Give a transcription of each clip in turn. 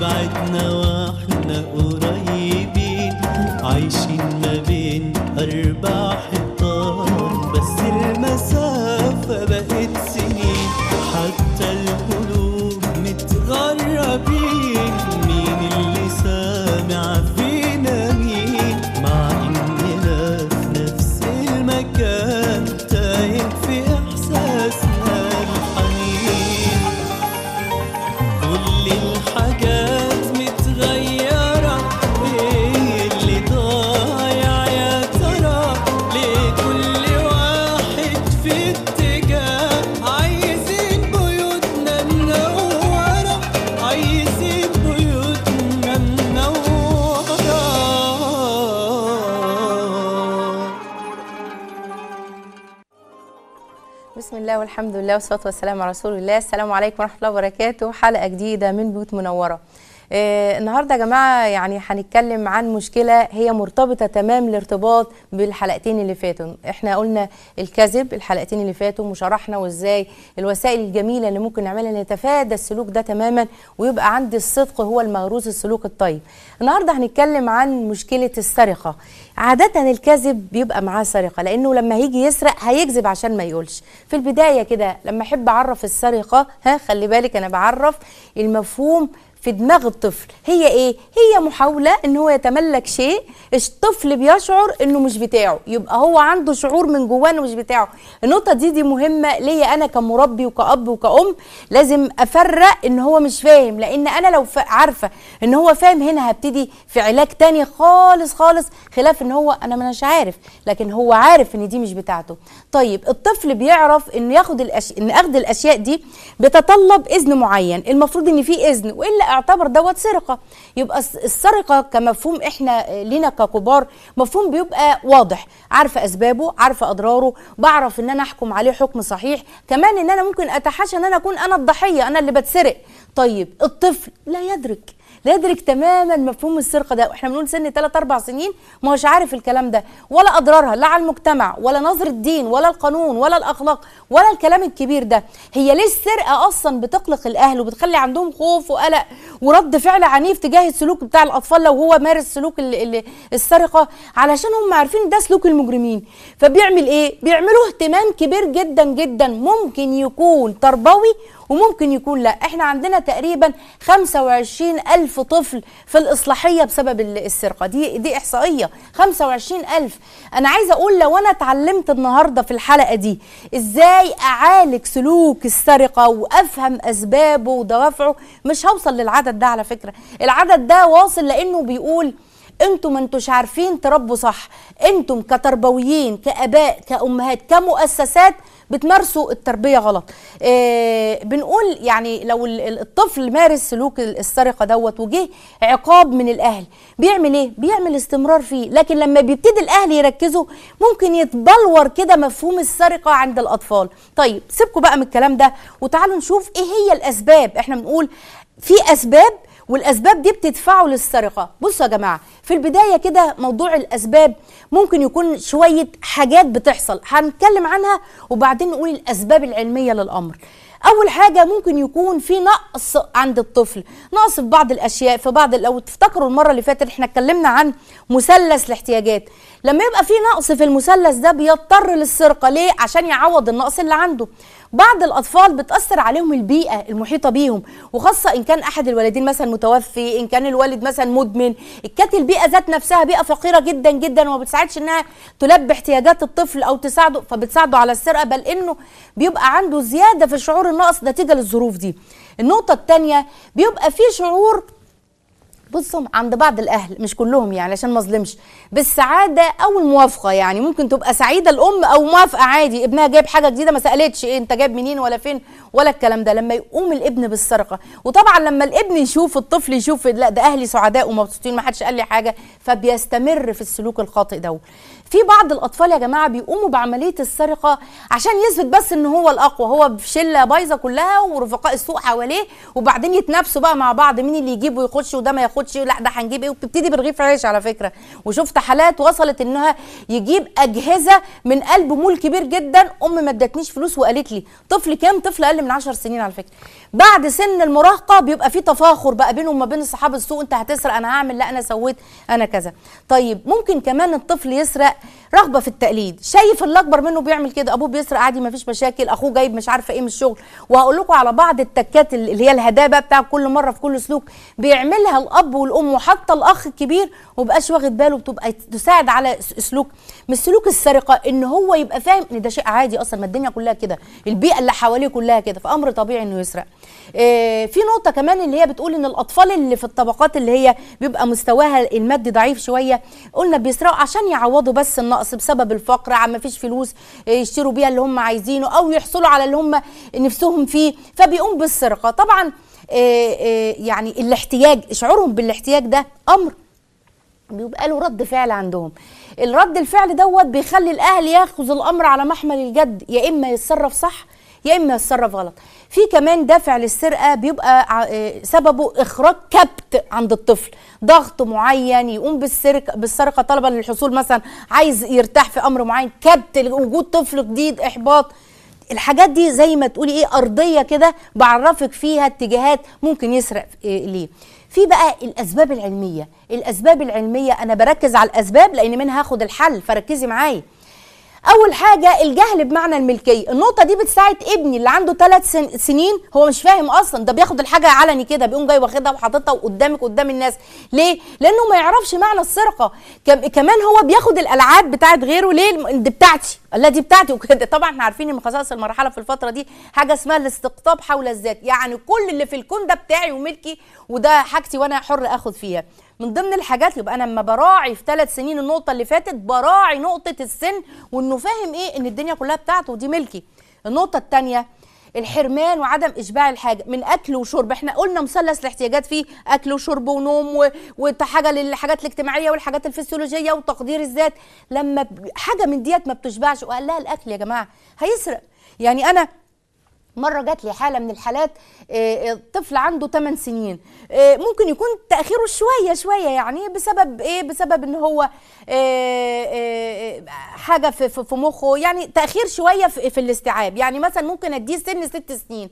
بعدنا واحنا قريبين عايشين ما بين أربع حيطان بس المسافة بقت سنين حتى القلوب متغربين مين اللي سامع فينا مين مع إننا في نفس المكان تايه في إحساسنا الحنين كل الحاجات متغيرة ايه اللي ضايع يا ترى ليه كل واحد في اتجاه عايزين بيوتنا منورة عايزين بيوتنا منورة بسم الله والحمد لله والصلاه والسلام على رسول الله السلام عليكم ورحمه الله وبركاته حلقه جديده من بيوت منوره آه النهارده يا جماعه يعني هنتكلم عن مشكله هي مرتبطه تمام الارتباط بالحلقتين اللي فاتوا احنا قلنا الكذب الحلقتين اللي فاتوا وشرحنا وازاي الوسائل الجميله اللي ممكن نعملها نتفادى السلوك ده تماما ويبقى عند الصدق هو المغروس السلوك الطيب النهارده هنتكلم عن مشكله السرقه عادة الكذب بيبقى معاه سرقة لأنه لما هيجي يسرق هيكذب عشان ما يقولش في البداية كده لما أحب أعرف السرقة ها خلي بالك أنا بعرف المفهوم في دماغ الطفل هي ايه هي محاوله ان هو يتملك شيء الطفل بيشعر انه مش بتاعه يبقى هو عنده شعور من جواه انه مش بتاعه النقطه دي دي مهمه ليا انا كمربي وكأب وكأم لازم افرق ان هو مش فاهم لان انا لو ف- عارفه ان هو فاهم هنا هبتدي في علاج تاني خالص خالص خلاف ان هو انا مش عارف لكن هو عارف ان دي مش بتاعته طيب الطفل بيعرف ان ياخد الأش... ان اخذ الاشياء دي بتطلب اذن معين المفروض ان في اذن والا اعتبر دوت سرقه يبقى الس- السرقه كمفهوم احنا آه، لينا ككبار مفهوم بيبقى واضح عارفه اسبابه عارفه اضراره بعرف ان انا احكم عليه حكم صحيح كمان ان انا ممكن اتحاشى ان انا اكون انا الضحيه انا اللي بتسرق طيب الطفل لا يدرك لا يدرك تماما مفهوم السرقه ده احنا بنقول سن 3 4 سنين ما هوش عارف الكلام ده ولا اضرارها لا على المجتمع ولا نظر الدين ولا القانون ولا الاخلاق ولا الكلام الكبير ده هي ليه السرقه اصلا بتقلق الاهل وبتخلي عندهم خوف وقلق ورد فعل عنيف تجاه السلوك بتاع الاطفال لو هو مارس سلوك ال- ال- السرقه علشان هم عارفين ده سلوك المجرمين فبيعمل ايه بيعملوا اهتمام كبير جدا جدا ممكن يكون تربوي وممكن يكون لا احنا عندنا تقريبا 25 ألف طفل في الإصلاحية بسبب ال- السرقة دي دي إحصائية 25 ألف أنا عايزة أقول لو أنا اتعلمت النهاردة في الحلقة دي إزاي أعالج سلوك السرقة وأفهم أسبابه ودوافعه مش هوصل للعدد ده على فكرة العدد ده واصل لأنه بيقول انتم ما انتوش عارفين تربوا صح انتم كتربويين كاباء كامهات كمؤسسات بتمارسوا التربيه غلط آه بنقول يعني لو ال- ال- الطفل مارس سلوك ال- السرقه دوت وجه عقاب من الاهل بيعمل ايه بيعمل استمرار فيه لكن لما بيبتدي الاهل يركزوا ممكن يتبلور كده مفهوم السرقه عند الاطفال طيب سيبكم بقى من الكلام ده وتعالوا نشوف ايه هي الاسباب احنا بنقول في اسباب والاسباب دي بتدفعه للسرقه بصوا يا جماعه في البدايه كده موضوع الاسباب ممكن يكون شويه حاجات بتحصل هنتكلم عنها وبعدين نقول الاسباب العلميه للامر اول حاجه ممكن يكون في نقص عند الطفل نقص في بعض الاشياء في بعض لو تفتكروا المره اللي فاتت احنا اتكلمنا عن مثلث الاحتياجات لما يبقى في نقص في المثلث ده بيضطر للسرقه ليه عشان يعوض النقص اللي عنده بعض الاطفال بتاثر عليهم البيئه المحيطه بيهم وخاصه ان كان احد الوالدين مثلا متوفي ان كان الوالد مثلا مدمن كانت البيئه ذات نفسها بيئه فقيره جدا جدا وما بتساعدش انها تلبي احتياجات الطفل او تساعده فبتساعده على السرقه بل انه بيبقى عنده زياده في شعور النقص نتيجه للظروف دي النقطه الثانيه بيبقى في شعور بصوا عند بعض الاهل مش كلهم يعني عشان ما اظلمش بالسعاده او الموافقه يعني ممكن تبقى سعيده الام او موافقه عادي ابنها جايب حاجه جديده ما سالتش ايه انت جايب منين ولا فين ولا الكلام ده لما يقوم الابن بالسرقه وطبعا لما الابن يشوف الطفل يشوف لا ده اهلي سعداء ومبسوطين ما حدش قال لي حاجه فبيستمر في السلوك الخاطئ ده في بعض الاطفال يا جماعه بيقوموا بعمليه السرقه عشان يثبت بس ان هو الاقوى هو في شله بايظه كلها ورفقاء السوق حواليه وبعدين يتنافسوا بقى مع بعض مين اللي يجيب ويخش وده ما ياخدش ياخدش لا ده هنجيب ايه وبتبتدي برغيف عيش على فكره وشفت حالات وصلت انها يجيب اجهزه من قلب مول كبير جدا ام ما ادتنيش فلوس وقالت لي طفل كام طفل اقل من 10 سنين على فكره بعد سن المراهقه بيبقى في تفاخر بقى بينهم وما بين اصحاب السوق انت هتسرق انا هعمل لا انا سويت انا كذا طيب ممكن كمان الطفل يسرق رغبه في التقليد شايف اللي اكبر منه بيعمل كده ابوه بيسرق عادي ما فيش مشاكل اخوه جايب مش عارفه ايه من الشغل وهقول لكم على بعض التكات اللي هي الهدايا بقى بتاع كل مره في كل سلوك بيعملها الاب والام وحتى الاخ الكبير ومبقاش واخد باله بتبقى تساعد على س- سلوك مش سلوك السرقه ان هو يبقى فاهم ان ده شيء عادي اصلا ما الدنيا كلها كده البيئه اللي حواليه كلها كده فامر طبيعي انه يسرق آه، في نقطه كمان اللي هي بتقول ان الاطفال اللي في الطبقات اللي هي بيبقى مستواها المادي ضعيف شويه قلنا بيسرقوا عشان يعوضوا بس النقص بسبب الفقر عم ما فيش فلوس آه، يشتروا بيها اللي هم عايزينه او يحصلوا على اللي هم نفسهم فيه فبيقوم بالسرقه طبعا آه، آه، يعني الاحتياج شعورهم بالاحتياج ده امر بيبقى له رد فعل عندهم الرد الفعل دوت بيخلي الاهل ياخذ الامر على محمل الجد يا اما يتصرف صح يا اما يتصرف غلط في كمان دافع للسرقه بيبقى ع- آه، سببه اخراج كبت عند الطفل ضغط معين يقوم بالسرقه بالسرقه طلبا للحصول مثلا عايز يرتاح في امر معين كبت وجود طفل جديد احباط الحاجات دي زي ما تقولي ايه ارضيه كده بعرفك فيها اتجاهات ممكن يسرق إيه ليه في بقى الاسباب العلميه الاسباب العلميه انا بركز على الاسباب لان منها هاخد الحل فركزي معايا اول حاجه الجهل بمعنى الملكيه النقطه دي بتساعد ابني اللي عنده ثلاث سن سنين هو مش فاهم اصلا ده بياخد الحاجه علني كده بيقوم جاي واخدها وحاططها قدامك قدام الناس ليه لانه ما يعرفش معنى السرقه كم- كمان هو بياخد الالعاب بتاعت غيره ليه دي بتاعتي لا دي بتاعتي وكده طبعا احنا عارفين ان من خصائص المرحله في الفتره دي حاجه اسمها الاستقطاب حول الذات يعني كل اللي في الكون ده بتاعي وملكي وده حاجتي وانا حر اخد فيها من ضمن الحاجات يبقى انا لما براعي في ثلاث سنين النقطه اللي فاتت براعي نقطه السن وانه فاهم ايه ان الدنيا كلها بتاعته ودي ملكي النقطه الثانيه الحرمان وعدم اشباع الحاجه من اكل وشرب احنا قلنا مثلث الاحتياجات فيه اكل وشرب ونوم و- وحاجه للحاجات الاجتماعيه والحاجات الفسيولوجيه وتقدير الذات لما ب- حاجه من ديت ما بتشبعش وقال لها الاكل يا جماعه هيسرق يعني انا مره جات لي حاله من الحالات آه، آه، طفل عنده 8 سنين آه، ممكن يكون تاخيره شويه شويه يعني بسبب ايه بسبب ان هو آه، آه، آه، حاجه في في في مخه يعني تاخير شويه في في الاستيعاب يعني مثلا ممكن اديه سن ست سنين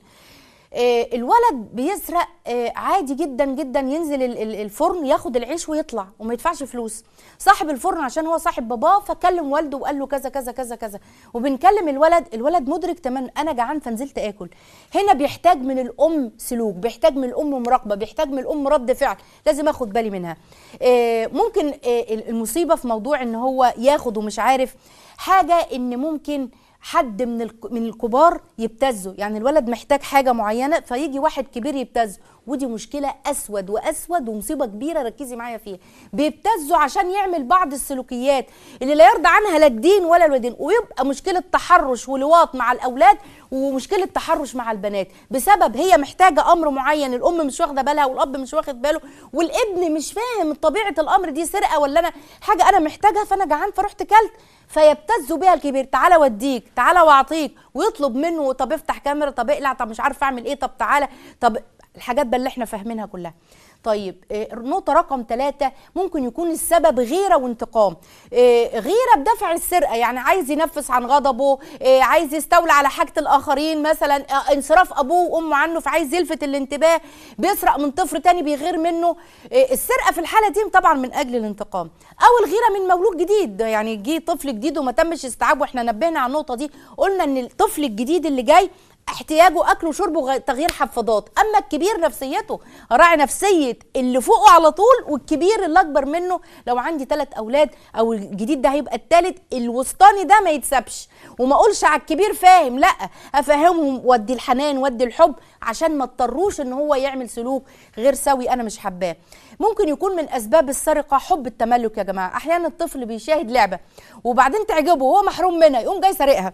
آه، الولد بيسرق آه، عادي جدا جدا ينزل ال- ال- الفرن ياخد العيش ويطلع وما يدفعش فلوس صاحب الفرن عشان هو صاحب باباه فكلم والده وقال له كذا كذا كذا كذا وبنكلم الولد الولد مدرك تماما انا جعان فنزلت اكل هنا بيحتاج من الام سلوك بيحتاج من الام مراقبه بيحتاج من الام رد فعل لازم اخد بالي منها آه، ممكن آه، المصيبه في موضوع ان هو ياخد ومش عارف حاجه ان ممكن حد من الك- من الكبار يبتزه يعني الولد محتاج حاجه معينه فيجي واحد كبير يبتزه ودي مشكله اسود واسود ومصيبه كبيره ركزي معايا فيها بيبتزه عشان يعمل بعض السلوكيات اللي لا يرضى عنها لا الدين ولا الودين ويبقى مشكله تحرش ولواط مع الاولاد ومشكله تحرش مع البنات بسبب هي محتاجه امر معين الام مش واخده بالها والاب مش واخد باله والابن مش فاهم طبيعه الامر دي سرقه ولا انا حاجه انا محتاجها فانا جعان فرحت كلت فيبتزوا بيها الكبير تعالى وديك تعالى واعطيك ويطلب منه طب افتح كاميرا طب اقلع طب مش عارف اعمل ايه طب تعالى طب الحاجات بقى اللي احنا فاهمينها كلها طيب آه، النقطة رقم ثلاثة ممكن يكون السبب غيرة وانتقام آه، غيرة بدفع السرقة يعني عايز ينفس عن غضبه آه، عايز يستولى على حاجة الآخرين مثلا آه، انصراف أبوه وأمه عنه فعايز يلفت الانتباه بيسرق من طفل تاني بيغير منه آه، السرقة في الحالة دي طبعا من أجل الانتقام أو الغيرة من مولود جديد ده يعني جه طفل جديد وما تمش استيعابه واحنا نبهنا على النقطة دي قلنا إن الطفل الجديد اللي جاي احتياجه اكل وشرب وتغيير حفاضات اما الكبير نفسيته راعي نفسيه اللي فوقه على طول والكبير اللي اكبر منه لو عندي ثلاث اولاد او الجديد ده هيبقى الثالث الوسطاني ده ما يتسابش وما اقولش على الكبير فاهم لا افهمهم ودي الحنان ودي الحب عشان ما اضطروش ان هو يعمل سلوك غير سوي انا مش حباه ممكن يكون من اسباب السرقه حب التملك يا جماعه احيانا الطفل بيشاهد لعبه وبعدين تعجبه وهو محروم منها يقوم جاي سارقها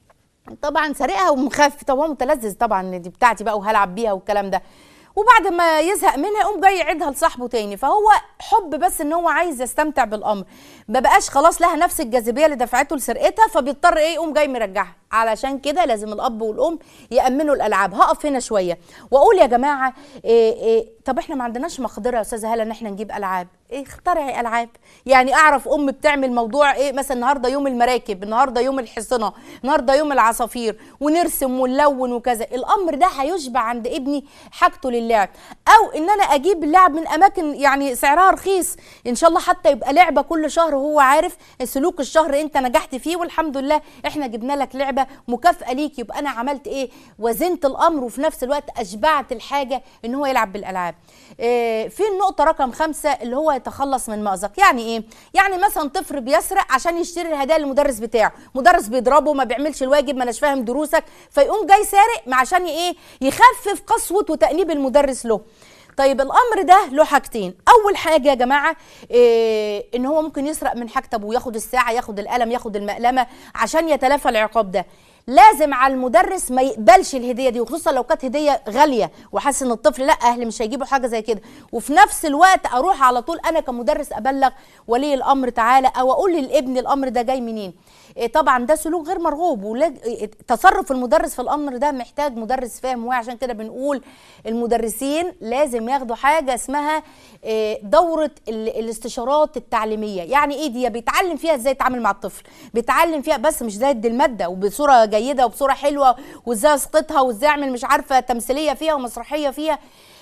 طبعا سارقها ومخاف طب هو متلذذ طبعا دي بتاعتي بقى وهلعب بيها والكلام ده وبعد ما يزهق منها يقوم جاي يعيدها لصاحبه تاني فهو حب بس ان هو عايز يستمتع بالامر ما بقاش خلاص لها نفس الجاذبيه اللي دفعته لسرقتها فبيضطر ايه يقوم جاي مرجعها علشان كده لازم الاب والام يامنوا الالعاب هقف هنا شويه واقول يا جماعه إيه إيه طب احنا ما عندناش مقدره يا استاذه هاله ان احنا نجيب العاب إيه اخترعي العاب يعني اعرف ام بتعمل موضوع ايه مثلا النهارده يوم المراكب النهارده يوم الحصنه النهارده يوم العصافير ونرسم ونلون وكذا الامر ده هيشبع عند ابني حاجته للعب او ان انا اجيب اللعب من اماكن يعني سعرها رخيص ان شاء الله حتى يبقى لعبه كل شهر وهو عارف سلوك الشهر انت نجحت فيه والحمد لله احنا جبنا لك لعبه مكافاه ليك يبقى انا عملت ايه وزنت الامر وفي نفس الوقت اشبعت الحاجه ان هو يلعب بالالعاب إيه في النقطه رقم خمسة اللي هو يتخلص من مأزق يعني ايه يعني مثلا طفل بيسرق عشان يشتري الهدايا للمدرس بتاعه مدرس بيضربه ما بيعملش الواجب ما اناش فاهم دروسك فيقوم جاي سارق مع عشان ايه يخفف قسوه وتأنيب المدرس له طيب الامر ده له حاجتين اول حاجه يا جماعه إيه ان هو ممكن يسرق من حاجه ابوه ياخد الساعه ياخد القلم ياخد المقلمه عشان يتلافى العقاب ده لازم على المدرس ما يقبلش الهديه دي وخصوصا لو كانت هديه غاليه وحاسس ان الطفل لا اهلي مش هيجيبوا حاجه زي كده وفي نفس الوقت اروح على طول انا كمدرس ابلغ ولي الامر تعالى او اقول للابن الامر ده جاي منين إيه طبعا ده سلوك غير مرغوب وتصرف المدرس في الامر ده محتاج مدرس فاهم واعي عشان كده بنقول المدرسين لازم ياخدوا حاجه اسمها إيه دوره الاستشارات التعليميه يعني ايه دي بيتعلم فيها ازاي يتعامل مع الطفل بيتعلم فيها بس مش زي الماده وبصوره جيده وبصوره حلوه وازاي اسقطها وازاي اعمل مش عارفه تمثيليه فيها ومسرحيه فيها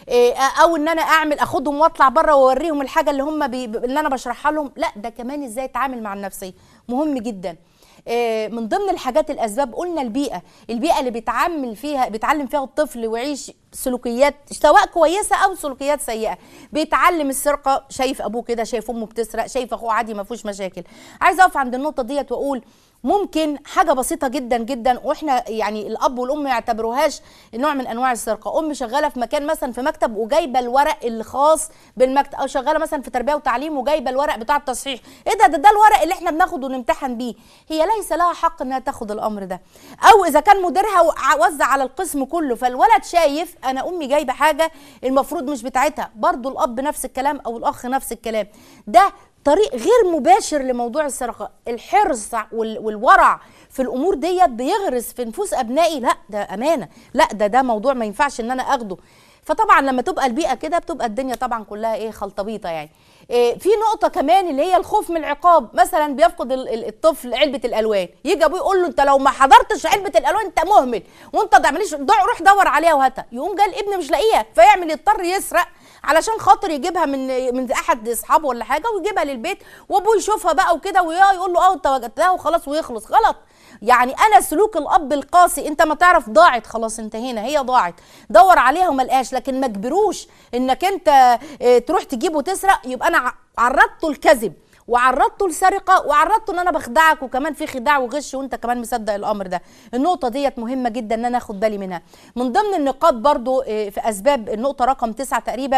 او ان انا اعمل اخدهم واطلع بره واوريهم الحاجه اللي هم بي... اللي انا بشرحها لهم لا ده كمان ازاي اتعامل مع النفسيه مهم جدا من ضمن الحاجات الاسباب قلنا البيئه البيئه اللي بيتعامل فيها بيتعلم فيها الطفل ويعيش سلوكيات سواء كويسه او سلوكيات سيئه بيتعلم السرقه شايف ابوه كده شايف امه بتسرق شايف اخوه عادي ما فيهوش مشاكل عايزه اقف عند النقطه ديت واقول ممكن حاجه بسيطه جدا جدا واحنا يعني الاب والام ما يعتبروهاش نوع من انواع السرقه ام شغاله في مكان مثلا في مكتب وجايبه الورق الخاص بالمكتب او شغاله مثلا في تربيه وتعليم وجايبه الورق بتاع التصحيح ايه ده ده, ده الورق اللي احنا بناخده ونمتحن بيه هي ليس لها حق انها تاخد الامر ده او اذا كان مديرها وزع على القسم كله فالولد شايف انا امي جايبه حاجه المفروض مش بتاعتها برضو الاب نفس الكلام او الاخ نفس الكلام ده طريق غير مباشر لموضوع السرقه الحرص والورع في الامور ديت بيغرس في نفوس ابنائي لا ده امانه لا ده ده موضوع ما ينفعش ان انا اخده فطبعا لما تبقى البيئه كده بتبقى الدنيا طبعا كلها ايه خلطبيطه يعني إيه في نقطه كمان اللي هي الخوف من العقاب مثلا بيفقد الطفل علبه الالوان يجي ابوه يقول له انت لو ما حضرتش علبه الالوان انت مهمل وانت ما تعمليش روح دور عليها وهاتها يقوم جاي الابن مش لاقيها فيعمل يضطر يسرق علشان خاطر يجيبها من من احد اصحابه ولا حاجه ويجيبها للبيت وابوه يشوفها بقى وكده ويقول له اه انت وجدتها وخلاص ويخلص غلط يعني انا سلوك الاب القاسي انت ما تعرف ضاعت خلاص انتهينا هي ضاعت دور عليها وما لقاش لكن ما تجبروش انك انت تروح تجيب وتسرق يبقى انا عرضته الكذب وعرضته لسرقه وعرضته ان انا بخدعك وكمان في خداع وغش وانت كمان مصدق الامر ده النقطه ديت مهمه جدا ان انا اخد بالي منها من ضمن النقاط برضو في اسباب النقطه رقم تسعة تقريبا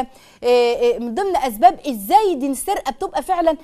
من ضمن اسباب ازاي دي السرقه بتبقى فعلا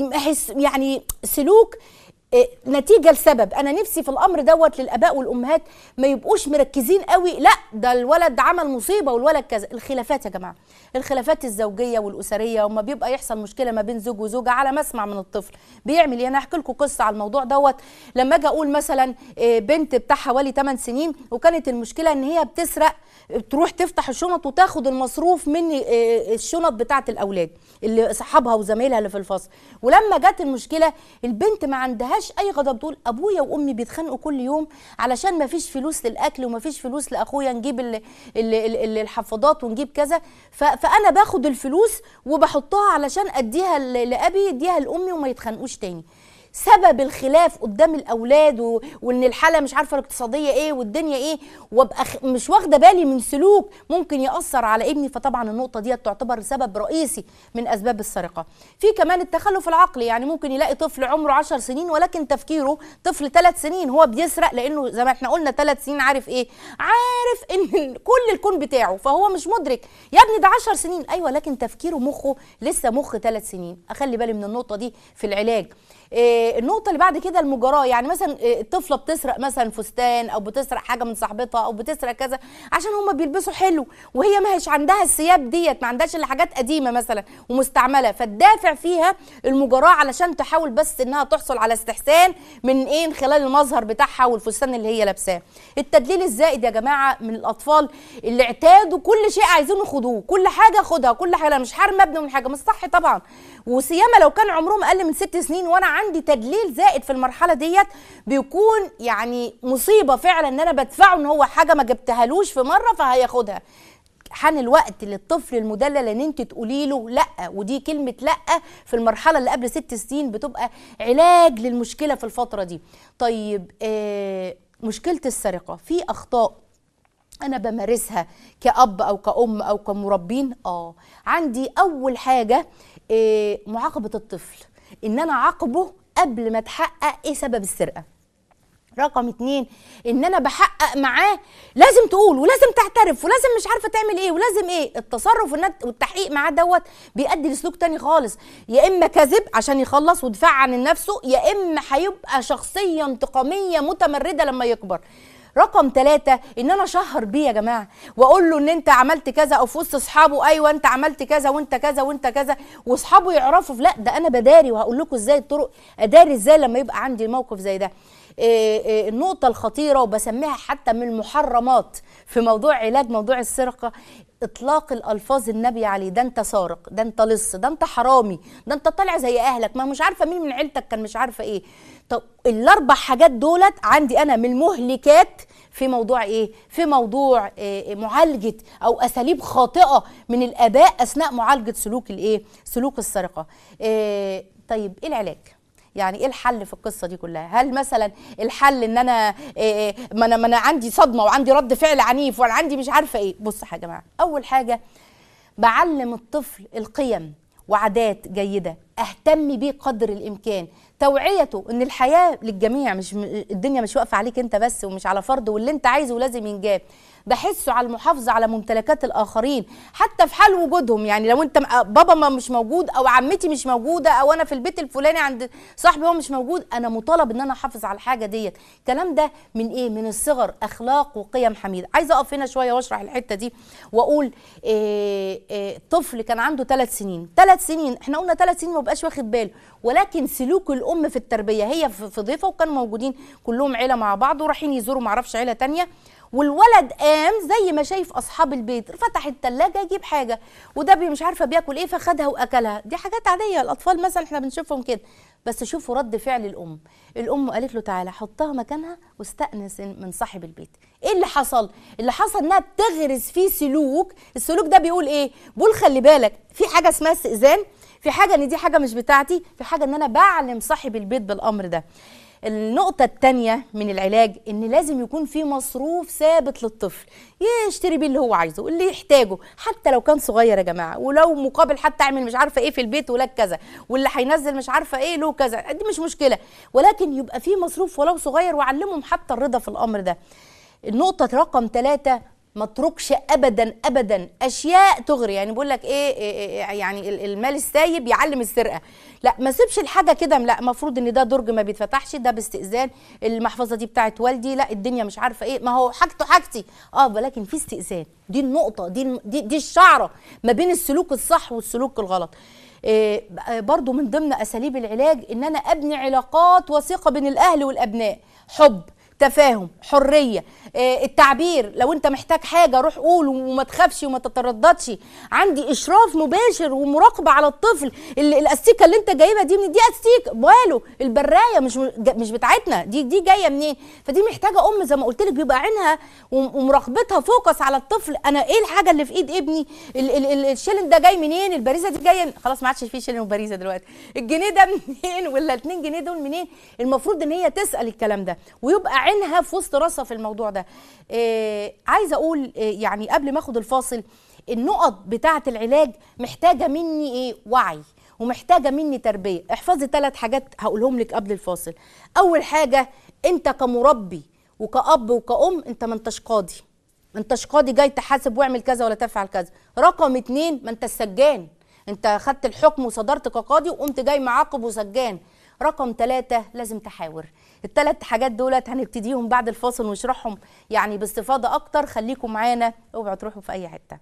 يعني سلوك نتيجه لسبب انا نفسي في الامر دوت للاباء والامهات ما يبقوش مركزين قوي لا ده الولد عمل مصيبه والولد كذا الخلافات يا جماعه الخلافات الزوجيه والاسريه وما بيبقى يحصل مشكله ما بين زوج وزوجه على مسمع من الطفل بيعمل ايه انا هحكي لكم قصه على الموضوع دوت لما اجي اقول مثلا بنت بتاع حوالي 8 سنين وكانت المشكله ان هي بتسرق تروح تفتح الشنط وتاخد المصروف من الشنط بتاعه الاولاد اللي صحابها وزمايلها اللي في الفصل ولما جت المشكله البنت ما عندهاش اي غضب تقول ابويا وامي بيتخانقوا كل يوم علشان ما فيش فلوس للاكل وما فيش فلوس لاخويا نجيب ال ال ال الحفاضات ونجيب كذا فانا باخد الفلوس وبحطها علشان اديها لابي اديها لامي وما يتخانقوش تاني سبب الخلاف قدام الاولاد و... وان الحاله مش عارفه الاقتصاديه ايه والدنيا ايه وابقى خ... مش واخده بالي من سلوك ممكن ياثر على ابني فطبعا النقطه دي تعتبر سبب رئيسي من اسباب السرقه في كمان التخلف العقلي يعني ممكن يلاقي طفل عمره 10 سنين ولكن تفكيره طفل 3 سنين هو بيسرق لانه زي ما احنا قلنا 3 سنين عارف ايه عارف ان كل الكون بتاعه فهو مش مدرك يا ابني ده 10 سنين ايوه لكن تفكيره مخه لسه مخ 3 سنين اخلي بالي من النقطه دي في العلاج إيه آه، النقطه اللي بعد كده المجاراه يعني مثلا آه، الطفله بتسرق مثلا فستان او بتسرق حاجه من صاحبتها او بتسرق كذا عشان هما بيلبسوا حلو وهي ما هيش عندها الثياب ديت ما عندهاش الا حاجات قديمه مثلا ومستعمله فالدافع فيها المجاراه علشان تحاول بس انها تحصل على استحسان من ايه من خلال المظهر بتاعها والفستان اللي هي لابساه التدليل الزائد يا جماعه من الاطفال اللي اعتادوا كل شيء عايزين ياخدوه كل حاجه خدها كل حاجه أنا مش حارم ابني من حاجه مش صح طبعا وسيما لو كان عمرهم اقل من ست سنين وانا عندي تدليل زائد في المرحله ديت بيكون يعني مصيبه فعلا ان انا بدفعه ان هو حاجه ما جبتهالوش في مره فهياخدها حان الوقت للطفل المدلل ان انت تقولي له لا ودي كلمه لا في المرحله اللي قبل ست سنين بتبقى علاج للمشكله في الفتره دي طيب آه مشكله السرقه في اخطاء انا بمارسها كاب او كأم او كمربين اه عندي اول حاجه إيه معاقبه الطفل ان انا اعاقبه قبل ما اتحقق ايه سبب السرقه رقم اتنين ان انا بحقق معاه لازم تقول ولازم تعترف ولازم مش عارفه تعمل ايه ولازم ايه التصرف والنت- والتحقيق معاه دوت بيؤدي لسلوك تاني خالص يا اما كذب عشان يخلص ودفاع عن نفسه يا اما هيبقى شخصيه انتقاميه متمرده لما يكبر رقم ثلاثة ان انا اشهر بيه يا جماعه واقول له ان انت عملت كذا او في وسط اصحابه ايوه انت عملت كذا وانت كذا وانت كذا واصحابه يعرفوا لا ده انا بداري وهقول لكم ازاي الطرق اداري ازاي لما يبقى عندي موقف زي ده إيه إيه النقطة الخطيرة وبسميها حتى من المحرمات في موضوع علاج موضوع السرقة اطلاق الالفاظ النبي عليه ده انت سارق ده انت لص ده انت حرامي ده انت طالع زي اهلك ما مش عارفه مين من عيلتك كان مش عارفه ايه طب الاربع حاجات دولت عندي انا من المهلكات في موضوع ايه في موضوع إيه معالجه او اساليب خاطئه من الاباء اثناء معالجه سلوك الايه سلوك السرقه إيه طيب ايه العلاج يعني ايه الحل في القصه دي كلها هل مثلا الحل ان انا إيه ما انا ما انا عندي صدمه وعندي رد فعل عنيف وانا عندي مش عارفه ايه بص يا جماعه اول حاجه بعلم الطفل القيم وعادات جيده اهتم بيه قدر الامكان توعيته ان الحياه للجميع مش م- الدنيا مش واقفه عليك انت بس ومش على فرد واللي انت عايزه لازم ينجاب بحسه على المحافظه على ممتلكات الاخرين حتى في حال وجودهم يعني لو انت م- بابا ما مش موجود او عمتي مش موجوده او انا في البيت الفلاني عند صاحبي هو مش موجود انا مطالب ان انا احافظ على الحاجه ديت الكلام ده من ايه من الصغر اخلاق وقيم حميده عايزه اقف هنا شويه واشرح الحته دي واقول إيه إيه طفل كان عنده ثلاث سنين ثلاث سنين احنا قلنا ثلاث سنين ما بقاش واخد باله ولكن سلوك الام في التربيه هي في في ضيفه وكانوا موجودين كلهم عيله مع بعض ورايحين يزوروا معرفش عيله تانية والولد قام زي ما شايف اصحاب البيت فتح التلاجة يجيب حاجه وده بي- مش عارفه بياكل ايه فخدها واكلها دي حاجات عاديه الاطفال مثلا احنا بنشوفهم كده بس شوفوا رد فعل الام الام قالت له تعالى حطها مكانها واستأنس من صاحب البيت ايه اللي حصل اللي حصل انها بتغرس فيه سلوك السلوك ده بيقول ايه بيقول خلي بالك في حاجه اسمها استئذان في حاجه ان دي حاجه مش بتاعتي في حاجه ان انا بعلم صاحب البيت بالامر ده النقطة التانية من العلاج إن لازم يكون في مصروف ثابت للطفل يشتري بيه اللي هو عايزه اللي يحتاجه حتى لو كان صغير يا جماعة ولو مقابل حتى أعمل مش عارفة إيه في البيت ولك كذا واللي هينزل مش عارفة إيه له كذا دي مش مشكلة ولكن يبقى في مصروف ولو صغير وأعلمهم حتى الرضا في الأمر ده النقطة رقم ثلاثة ما اتركش ابدا ابدا اشياء تغري يعني بقول لك إيه, إيه, ايه يعني ال- المال السايب يعلم السرقه لا ما سيبش الحاجه كده لا المفروض ان ده درج ما بيتفتحش ده باستئذان المحفظه دي بتاعت والدي لا الدنيا مش عارفه ايه ما هو حاجته حاجتي اه ولكن في استئذان دي النقطه دي دي, دي الشعره ما بين السلوك الصح والسلوك الغلط إيه برضو من ضمن اساليب العلاج ان انا ابني علاقات وثيقه بين الاهل والابناء حب تفاهم حريه آه، التعبير لو انت محتاج حاجه روح قول وما تخافش وما تترددش عندي اشراف مباشر ومراقبه على الطفل ال- الاستيكه اللي انت جايبها دي من دي استيكه ماله البرايه مش م- ج- مش بتاعتنا دي دي جايه منين فدي محتاجه ام زي ما قلت لك بيبقى عينها وم- ومراقبتها فوكس على الطفل انا ايه الحاجه اللي في ايد ابني ال- ال- ال- الشيلن ده جاي منين البريزه دي جايه خلاص ما عادش فيه شيلن وبريزه دلوقتي الجنيه ده منين ولا 2 جنيه دول منين المفروض ان هي تسال الكلام ده ويبقى عينها في وسط راسها في الموضوع ده إيه عايزه اقول إيه يعني قبل ما اخد الفاصل النقط بتاعه العلاج محتاجه مني ايه وعي ومحتاجه مني تربيه احفظي ثلاث حاجات هقولهم لك قبل الفاصل اول حاجه انت كمربي وكأب وكأم انت ما انتش قاضي ما انتش قاضي جاي تحاسب واعمل كذا ولا تفعل كذا رقم اتنين ما انت السجان انت خدت الحكم وصدرت كقاضي وقمت جاي معاقب وسجان رقم ثلاثة لازم تحاور الثلاث حاجات دولت هنبتديهم بعد الفاصل ونشرحهم يعني باستفاضة أكتر خليكم معانا اوعوا تروحوا في أي حتة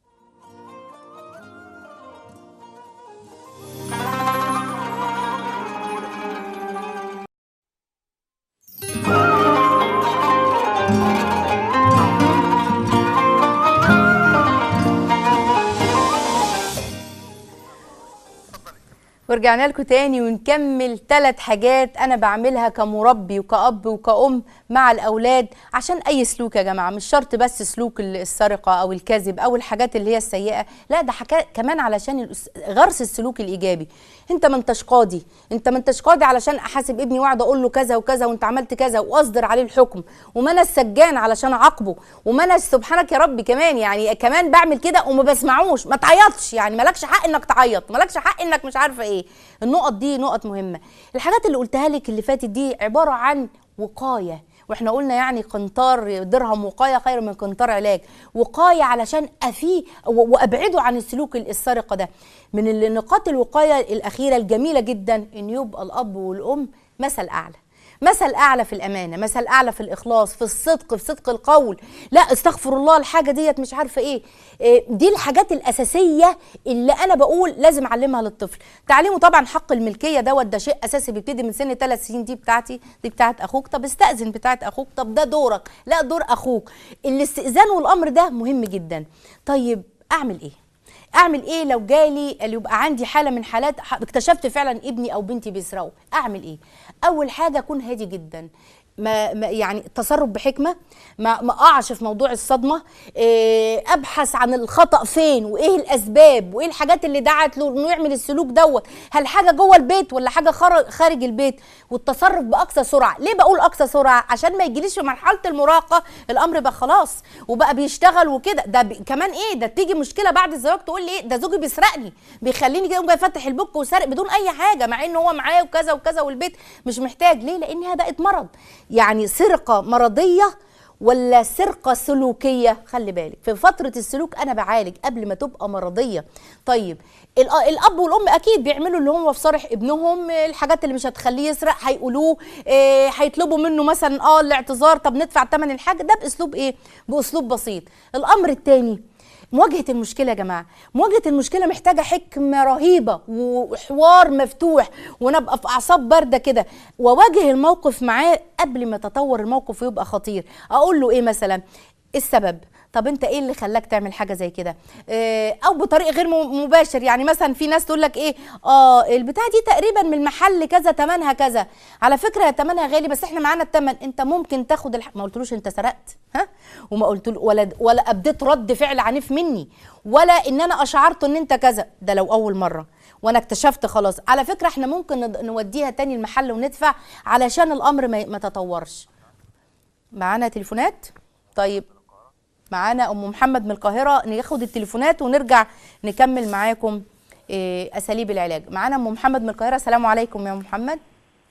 ورجعنا لكم تاني ونكمل ثلاث حاجات انا بعملها كمربي وكأب وكأم مع الاولاد عشان اي سلوك يا جماعه مش شرط بس سلوك ال- السرقه او الكذب او الحاجات اللي هي السيئه لا ده حكا كمان علشان الأس- غرس السلوك الايجابي انت ما انتش قاضي انت ما انتش قاضي علشان احاسب ابني واقعد اقول له كذا وكذا وانت عملت كذا واصدر عليه الحكم وما انا السجان علشان اعاقبه وما انا سبحانك يا رب كمان يعني كمان بعمل كده وما بسمعوش ما تعيطش يعني مالكش حق انك تعيط مالكش حق انك مش عارفه ايه النقط دي نقط مهمه الحاجات اللي قلتها لك اللي فاتت دي عباره عن وقايه واحنا قلنا يعني قنطار درهم وقايه خير من قنطار علاج وقايه علشان افيه و- وابعده عن السلوك السرقه ده من النقاط الوقايه الاخيره الجميله جدا ان يبقى الاب والام مثل اعلى مثل اعلى في الامانه مثل اعلى في الاخلاص في الصدق في صدق القول لا استغفر الله الحاجه ديت مش عارفه ايه إيه، دي الحاجات الاساسيه اللي انا بقول لازم اعلمها للطفل تعليمه طبعا حق الملكيه دوت ده شيء اساسي بيبتدي من سن ثلاث سنين دي بتاعتي دي بتاعت اخوك طب استاذن بتاعت اخوك طب ده دورك لا دور اخوك الاستئذان والامر ده مهم جدا طيب اعمل ايه اعمل ايه لو جالي اللي يبقى عندي حاله من حالات ح- اكتشفت فعلا ابني او بنتي بيسرقوا اعمل ايه اول حاجه اكون هادي جدا ما ما- يعني تصرف بحكمه ما ما اقعش في موضوع الصدمه إيه ابحث عن الخطا فين وايه الاسباب وايه الحاجات اللي دعت له انه يعمل السلوك دوت هل حاجه جوه البيت ولا حاجه خارج خارج البيت والتصرف باقصى سرعه ليه بقول اقصى سرعه عشان ما يجيليش في مرحله المراهقه الامر بقى خلاص وبقى بيشتغل وكده ده بي كمان ايه ده تيجي مشكله بعد الزواج تقول لي ايه ده زوجي بيسرقني بيخليني كده أقوم جاي فاتح البوك وسارق بدون اي حاجه مع ان هو معاه وكذا وكذا والبيت مش محتاج ليه لانها بقت مرض يعني سرقه مرضيه ولا سرقة سلوكية خلي بالك في فترة السلوك أنا بعالج قبل ما تبقى مرضية طيب الأ- الأب والأم أكيد بيعملوا اللي هو في صالح ابنهم الحاجات اللي مش هتخليه يسرق هيقولوه إيه، هيطلبوا منه مثلا اه الاعتذار طب ندفع ثمن الحاجة ده بأسلوب إيه بأسلوب بسيط الأمر الثاني مواجهة المشكلة يا جماعة مواجهة المشكلة محتاجة حكمة رهيبة وحوار مفتوح ونبقى في أعصاب باردة كده وواجه الموقف معاه قبل ما يتطور الموقف ويبقى خطير أقول له إيه مثلا السبب طب انت ايه اللي خلاك تعمل حاجه زي كده اه او بطريق غير م- مباشر يعني مثلا في ناس تقول لك ايه اه البتاعه دي تقريبا من المحل كذا تمنها كذا على فكره تمنها غالي بس احنا معانا التمن انت ممكن تاخد الح... ما قلتلوش انت سرقت ها وما قلت ولا ولا ابديت رد فعل عنيف مني ولا ان انا اشعرت ان انت كذا ده لو اول مره وانا اكتشفت خلاص على فكره احنا ممكن ند- نوديها تاني المحل وندفع علشان الامر ما, ما تطورش معانا تليفونات طيب معانا ام محمد من القاهره ناخد التليفونات ونرجع نكمل معاكم إيه، اساليب العلاج معانا ام محمد من القاهره السلام عليكم يا أم محمد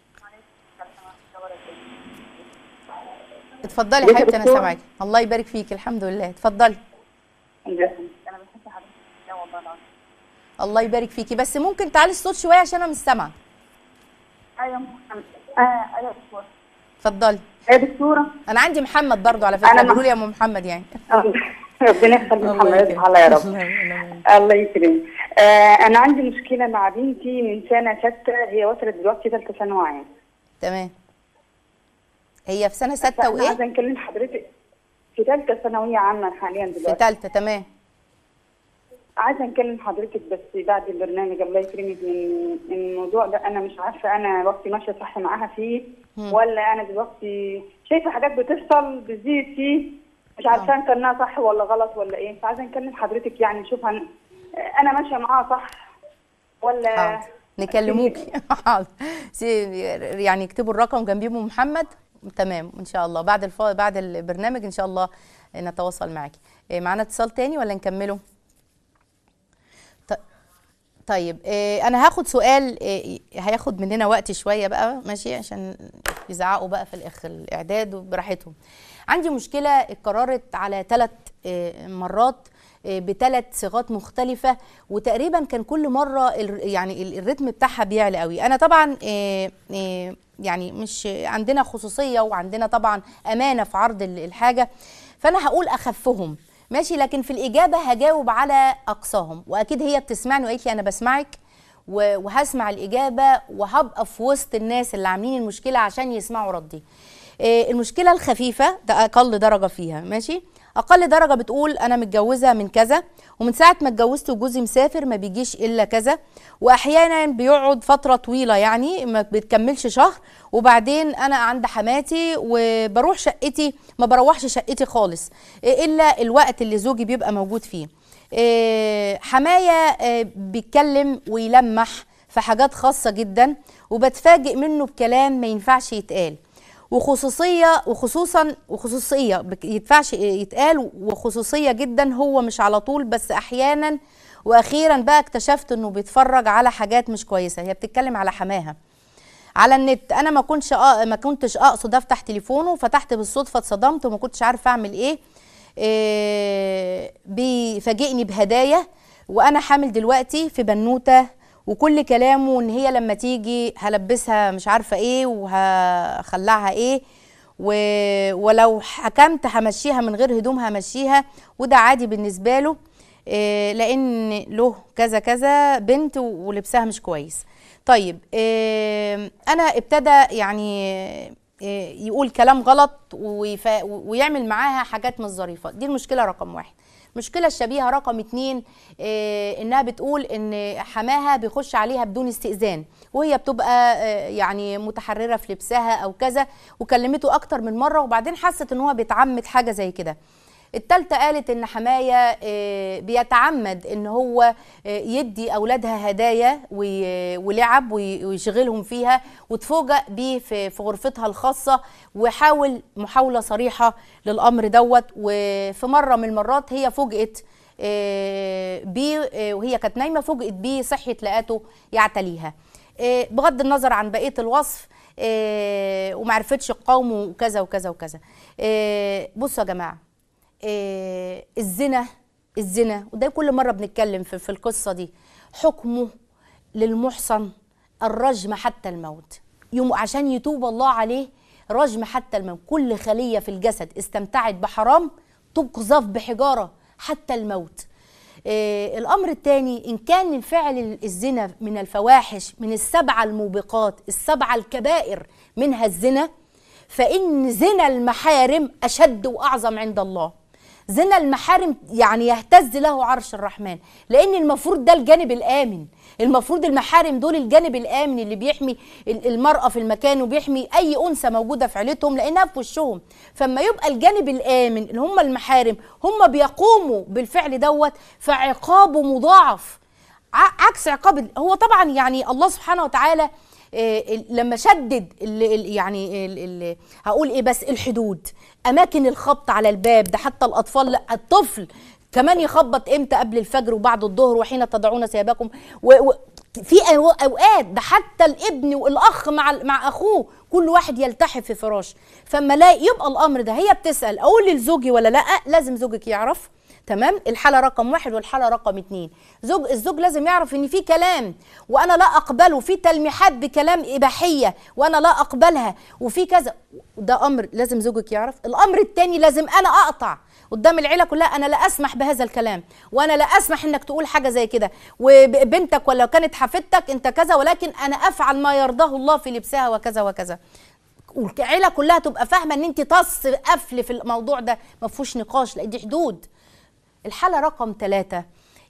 اتفضلي يا ازيك يا حبيبتي انا دكتور؟ سامعاكي الله يبارك فيك الحمد لله اتفضلي انا بحب حضرتك لا والله العظيم الله يبارك فيكي بس ممكن تعلي الصوت شويه عشان انا مش سامعه ايوه محمد اه ايوه دكتور اتفضلي يا دكتوره انا عندي محمد برضو على فكره أنا بيقولوا مع- لي يا ام محمد يعني ربنا يخلي محمد يصلح الله يا رب الله يكرمك. الله يكرمك آه انا عندي مشكله مع بنتي من سنه سته هي وصلت دلوقتي ثالثه ثانوي عام تمام هي في سنه سته فأنا وايه عايزه نكلم حضرتك في ثالثه ثانويه عامه حاليا في دلوقتي ثالثه تمام عايزه نكلم حضرتك بس بعد البرنامج الله يكرمك من من الموضوع ده انا مش عارفه انا وقتي ماشيه صح معاها فيه ولا انا دلوقتي شايفه حاجات بتحصل بتزيد فيه مش عارفه ان كانها صح ولا غلط ولا ايه فعايزه نكلم حضرتك يعني نشوف هن... انا ماشيه معاها صح ولا حاضر نكلموكي حاضر سي- يعني اكتبوا الرقم جنبيه ام محمد تمام ان شاء الله بعد الف... بعد البرنامج ان شاء الله نتواصل معاكي إيه، معانا اتصال تاني ولا نكمله ط- طيب إيه، انا هاخد سؤال إيه، هياخد مننا وقت شويه بقى ماشي عشان يزعقوا بقى في الاخ الاعداد وبراحتهم عندي مشكله اتكررت على ثلاث مرات بثلاث صيغات مختلفة وتقريبا كان كل مرة ال- يعني ال- الريتم بتاعها بيعلى قوي أنا طبعا آه، آه، يعني مش عندنا خصوصية وعندنا طبعا أمانة في عرض ال- الحاجة فأنا هقول أخفهم ماشي لكن في الإجابة هجاوب على أقصاهم وأكيد هي بتسمعني وقالت لي أنا بسمعك و- وهسمع الإجابة وهبقى في وسط الناس اللي عاملين المشكلة عشان يسمعوا ردي آه، المشكلة الخفيفة ده أقل درجة فيها ماشي أقل درجة بتقول أنا متجوزة من كذا ومن ساعة ما اتجوزت وجوزي مسافر ما بيجيش إلا كذا وأحيانا بيقعد فترة طويلة يعني ما بتكملش شهر وبعدين أنا عند حماتي وبروح شقتي ما بروحش شقتي خالص آه، إلا الوقت اللي زوجي بيبقى موجود فيه آه، حماية آه، بيتكلم ويلمح في حاجات خاصة جدا وبتفاجئ منه بكلام ما ينفعش يتقال وخصوصيه وخصوصا وخصوصيه بك- يدفعش يتقال وخصوصيه جدا هو مش على طول بس احيانا واخيرا بقى اكتشفت انه بيتفرج على حاجات مش كويسه هي بتتكلم على حماها على النت انا ما كنتش أ... ما كنتش اقصد افتح تليفونه فتحت بالصدفه اتصدمت وما كنتش عارفه اعمل ايه, إيه... بيفاجئني بهدايا وانا حامل دلوقتي في بنوته وكل كلامه ان هي لما تيجي هلبسها مش عارفه ايه وهخلعها ايه و... ولو حكمت همشيها من غير هدوم همشيها وده عادي بالنسبه له إيه لان له كذا كذا بنت ولبسها مش كويس طيب إيه انا ابتدى يعني إيه يقول كلام غلط ويف... ويعمل معاها حاجات مش ظريفه دي المشكله رقم واحد المشكلة الشبيهة رقم اتنين إيه انها بتقول ان حماها بيخش عليها بدون استئذان وهي بتبقى إيه يعني متحررة في لبسها او كذا وكلمته اكتر من مرة وبعدين حست ان هو بيتعمد حاجة زي كده التالتة قالت ان حماية إيه بيتعمد ان هو يدي اولادها هدايا ولعب ويشغلهم فيها وتفوجئ بيه في غرفتها الخاصة وحاول محاولة صريحة للامر دوت وفي مرة من المرات هي فوجئت بيه وهي كانت نايمة فوجئت بيه صحيت لقاته يعتليها بغض النظر عن بقية الوصف ومعرفتش تقاومه وكذا وكذا وكذا بصوا يا جماعه آه الزنا الزنا وده كل مره بنتكلم في, في القصه دي حكمه للمحصن الرجم حتى الموت يوم عشان يتوب الله عليه رجم حتى الموت كل خليه في الجسد استمتعت بحرام تقذف بحجاره حتى الموت آه الامر الثاني ان كان الفعل الزنا من الفواحش من السبعه الموبقات السبعه الكبائر منها الزنا فان زنا المحارم اشد واعظم عند الله زنا المحارم يعني يهتز له عرش الرحمن لان المفروض ده الجانب الامن المفروض المحارم دول الجانب الامن اللي بيحمي المراه في المكان وبيحمي اي انثى موجوده في عيلتهم لانها في وشهم فما يبقى الجانب الامن اللي هم المحارم هم بيقوموا بالفعل دوت فعقابه مضاعف عكس عقاب هو طبعا يعني الله سبحانه وتعالى لما شدد ال ال يعني ال ال هقول ايه بس الحدود اماكن الخبط على الباب ده حتى الاطفال لا الطفل كمان يخبط امتى قبل الفجر وبعد الظهر وحين تضعون ثيابكم في اوقات ده حتى الابن والاخ مع مع اخوه كل واحد يلتحف في فراش فما لا يبقى الامر ده هي بتسال اقول لزوجي ولا لا لازم زوجك يعرف تمام الحالة رقم واحد والحالة رقم اتنين زوج الزوج لازم يعرف ان في كلام وانا لا اقبله في تلميحات بكلام اباحية وانا لا اقبلها وفي كذا ده امر لازم زوجك يعرف الامر التاني لازم انا اقطع قدام العيله كلها انا لا اسمح بهذا الكلام وانا لا اسمح انك تقول حاجه زي كده وبنتك ولا كانت حفيدتك انت كذا ولكن انا افعل ما يرضاه الله في لبسها وكذا وكذا والعيله كلها تبقى فاهمه ان انت طص قفل في الموضوع ده ما فيهوش نقاش لا دي حدود الحالة رقم ثلاثة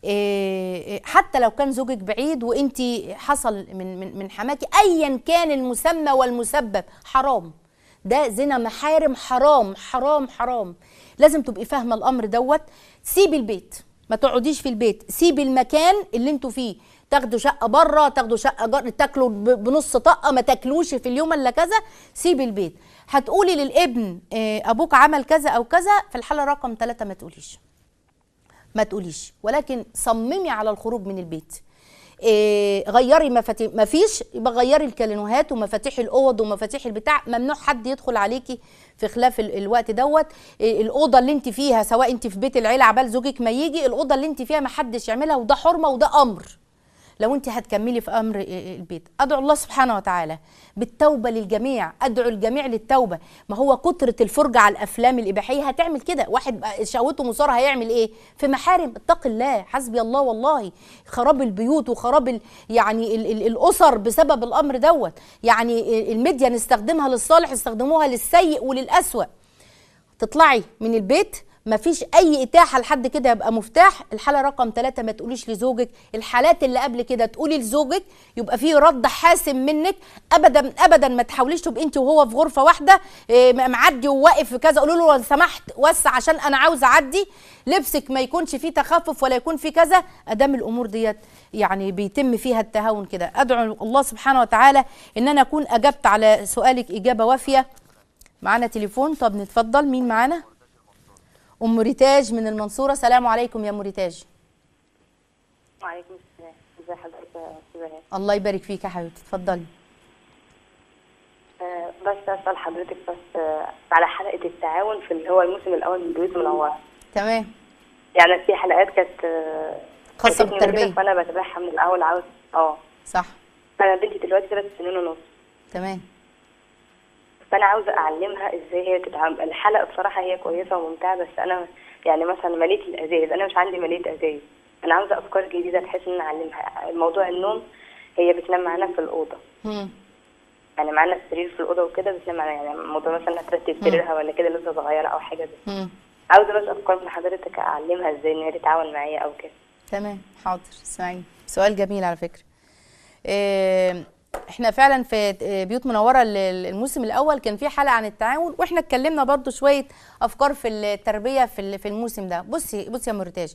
حتى لو كان زوجك بعيد وانت حصل من من من حماكي ايا كان المسمى والمسبب حرام ده زنا محارم حرام حرام حرام لازم تبقي فاهمه الامر دوت سيبي البيت ما تقعديش في البيت سيبي المكان اللي انتوا فيه تاخدوا شقه بره تاخدوا شقه جر... تاكلوا بنص طاقه ما تاكلوش في اليوم الا كذا سيبي البيت هتقولي للابن ابوك عمل كذا او كذا في الحاله رقم ثلاثة ما تقوليش ما تقوليش ولكن صممي على الخروج من البيت إيه غيري مفاتيح ما فيش يبقى غيري الكالينوهات ومفاتيح الاوض ومفاتيح البتاع ممنوع حد يدخل عليكي في خلاف ال- الوقت دوت إيه الاوضه اللي انت فيها سواء انت في بيت العيله عبال زوجك ما يجي الاوضه اللي انت فيها ما حدش يعملها وده حرمه وده امر لو انت هتكملي في امر البيت ادعو الله سبحانه وتعالى بالتوبه للجميع ادعو الجميع للتوبه ما هو كتره الفرجه على الافلام الاباحيه هتعمل كده واحد بقى شهوته مثاره هيعمل ايه في محارم اتق الله حسبي الله والله خراب البيوت وخراب ال يعني ال ال الاسر بسبب الامر دوت يعني الميديا نستخدمها للصالح استخدموها للسيء وللاسوأ تطلعي من البيت مفيش اي اتاحه لحد كده يبقى مفتاح الحاله رقم ثلاثة ما تقوليش لزوجك الحالات اللي قبل كده تقولي لزوجك يبقى في رد حاسم منك ابدا ابدا ما تحاوليش تبقي انت وهو في غرفه واحده إيه، معدي وواقف في كذا قولوا له لو سمحت وسع عشان انا عاوز اعدي لبسك ما يكونش فيه تخفف ولا يكون فيه كذا ادام الامور ديت يعني بيتم فيها التهاون كده ادعو الله سبحانه وتعالى ان انا اكون اجبت على سؤالك اجابه وافيه معانا تليفون طب نتفضل مين معانا ام ريتاج من المنصوره سلام عليكم يا ام ريتاج وعليكم السلام ازي حضرتك يا استاذه هاني الله يبارك فيك يا حبيبتي اتفضلي آه، بس اسال حضرتك بس آه، على حلقه التعاون في اللي هو الموسم الاول من بيوت منوره تمام يعني في حلقات كانت آه، خاصة فاتتني وكده، بالتربية. فانا بتابعها من الاول عاوز اه صح انا بنتي دلوقتي ثلاث سنين ونص تمام فانا عاوزه اعلمها ازاي هي تتعامل الحلقه بصراحه هي كويسه وممتعه بس انا يعني مثلا مليت الازايز انا مش عندي مليت ازايز انا عاوزه افكار جديده بحيث ان أنا اعلمها موضوع النوم هي بتنام معانا في الاوضه مم. يعني معانا السرير في الاوضه وكده بتنام معانا يعني موضوع مثلا ترتب سريرها ولا كده لسه صغيره او حاجه زي مم. عاوزه بس افكار من حضرتك اعلمها ازاي ان هي تتعاون معايا او كده تمام حاضر اسمعي سؤال جميل على فكره إيه، احنا فعلا في آه، بيوت منوره ال- ال- الموسم الاول كان في حلقه عن التعاون واحنا اتكلمنا برضو شويه افكار في التربيه في ال- في الموسم ده بصي بصي يا مرتاج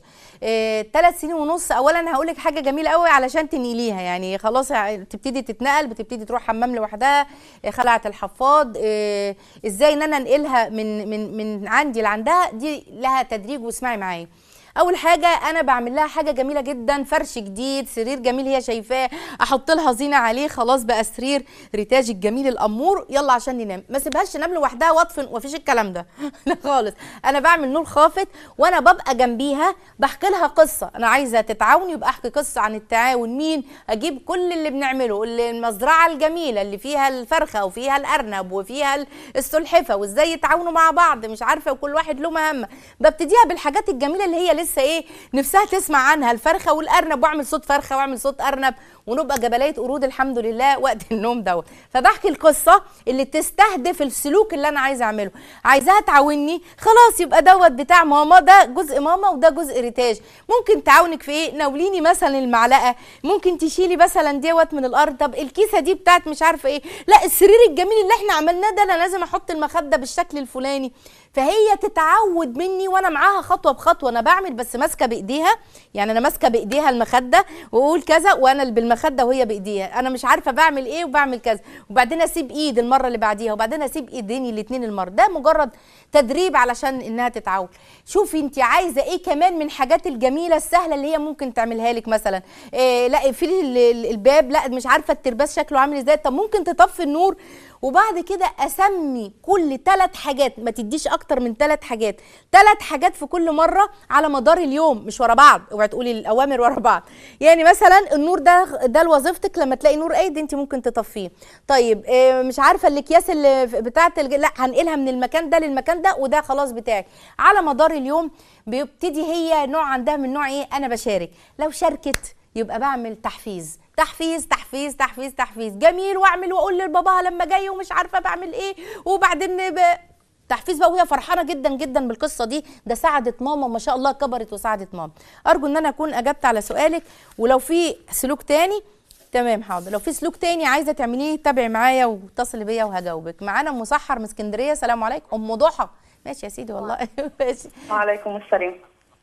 ثلاث سنين ونص اولا هقول لك حاجه جميله قوي علشان تنقليها يعني خلاص ع- تبتدي تتنقل بتبتدي تروح حمام لوحدها آه، خلعه الحفاض آه، ازاي ان انا انقلها من من من عندي لعندها دي لها تدريج واسمعي معايا اول حاجه انا بعمل لها حاجه جميله جدا فرش جديد سرير جميل هي شايفاه احط لها زينه عليه خلاص بقى سرير ريتاج الجميل الامور يلا عشان ننام ما سيبهاش تنام لوحدها واطفن ومفيش الكلام ده لا خالص انا بعمل نور خافت وانا ببقى جنبيها بحكي لها قصه انا عايزه تتعاون يبقى احكي قصه عن التعاون مين اجيب كل اللي بنعمله اللي المزرعه الجميله اللي فيها الفرخه وفيها الارنب وفيها ال- السلحفه وازاي يتعاونوا مع بعض مش عارفه وكل واحد له مهمه ببتديها بالحاجات الجميله اللي هي لسه ايه نفسها تسمع عنها الفرخه والارنب واعمل صوت فرخه واعمل صوت ارنب ونبقى جبليه قرود الحمد لله وقت النوم دوت فبحكي القصه اللي تستهدف السلوك اللي انا عايزه اعمله عايزاها تعاوني خلاص يبقى دوت بتاع ماما ده جزء ماما وده جزء ريتاج ممكن تعاونك في ايه ناوليني مثلا المعلقه ممكن تشيلي مثلا دوت من الارض طب الكيسه دي بتاعت مش عارفه ايه لا السرير الجميل اللي احنا عملناه ده انا لازم احط المخده بالشكل الفلاني فهي تتعود مني وانا معاها خطوه بخطوه انا بعمل بس ماسكه بايديها يعني انا ماسكه بايديها المخده واقول كذا وانا اللي بالمخده وهي بايديها انا مش عارفه بعمل ايه وبعمل كذا وبعدين اسيب ايد المره اللي بعديها وبعدين اسيب ايديني الاثنين المره ده مجرد تدريب علشان انها تتعود شوفي انت عايزه ايه كمان من الحاجات الجميله السهله اللي هي ممكن تعملها لك مثلا إيه لا اقفلي ال- ال- الباب لا مش عارفه الترباس شكله عامل ازاي طب ممكن تطفي النور وبعد كده اسمي كل ثلاث حاجات ما تديش اكتر من ثلاث حاجات ثلاث حاجات في كل مره على مدار اليوم مش ورا بعض اوعي تقولي الاوامر ورا بعض يعني مثلا النور ده ده لوظيفتك لما تلاقي نور قايد انت ممكن تطفيه طيب آه، مش عارفه الاكياس اللي في- بتاعه الج... لا هنقلها من المكان ده للمكان ده وده خلاص بتاعك على مدار اليوم بيبتدي هي نوع عندها من نوع ايه انا بشارك لو شاركت يبقى بعمل تحفيز تحفيز تحفيز تحفيز تحفيز جميل واعمل واقول لباباها لما جاي ومش عارفه بعمل ايه وبعدين ب... تحفيز بقى وهي فرحانه جدا جدا بالقصه دي ده ساعدت ماما ما شاء الله كبرت وساعدت ماما ارجو ان انا اكون اجبت على سؤالك ولو في سلوك تاني تمام حاضر لو في سلوك تاني عايزه تعمليه تابعي معايا واتصلي بيا وهجاوبك معانا ام مسحر من اسكندريه السلام عليكم ام ضحى ماشي يا سيدي والله ماشي وعليكم السلام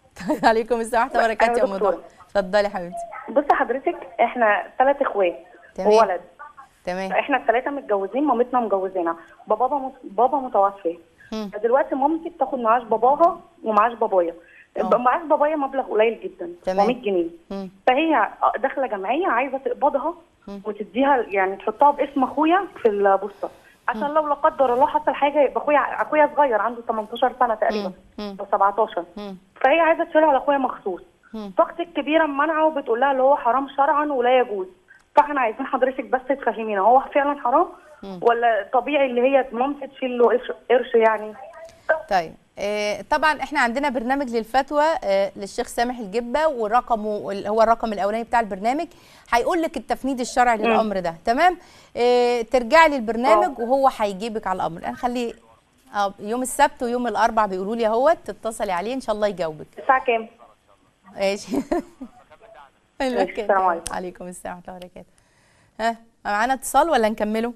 عليكم السلام ورحمه الله وبركاته يا ام دكتورة. ضحى اتفضلي يا حبيبتي بصي حضرتك احنا ثلاث اخوات تمام. وولد تمام احنا الثلاثه متجوزين مامتنا مجوزينا بابا مت... بابا متوفي مم. دلوقتي مامتي بتاخد معاش باباها ومعاش بابايا آه. معاك بابايا مبلغ قليل جدا تمام. 400 جنيه مم. فهي داخله جمعيه عايزه تقبضها وتديها يعني تحطها باسم اخويا في البوسطه عشان لو لا قدر الله حصل حاجه يبقى اخويا اخويا صغير عنده 18 سنه تقريبا مم. او 17 مم. فهي عايزه تشيلها على اخويا مخصوص مم. فاختي الكبيره منعه وبتقول لها اللي هو حرام شرعا ولا يجوز فاحنا عايزين حضرتك بس تفهمينا هو فعلا حرام ولا طبيعي اللي هي مامتي تشيل له قرش- قرش يعني طيب آه، طبعا احنا عندنا برنامج للفتوى آه، للشيخ سامح الجبه ورقمه اللي هو الرقم الاولاني بتاع البرنامج هيقول لك التفنيد الشرعي للامر ده تمام آه، ترجعي للبرنامج وهو هيجيبك على الامر هنخليه اه يوم السبت ويوم الاربع بيقولوا لي اهوت تتصلي عليه ان شاء الله يجاوبك الساعه كام؟ ماشي ماشي، السلام عليكم. عليكم السلام ورحمه الله وبركاته ها معانا اتصال ولا نكمله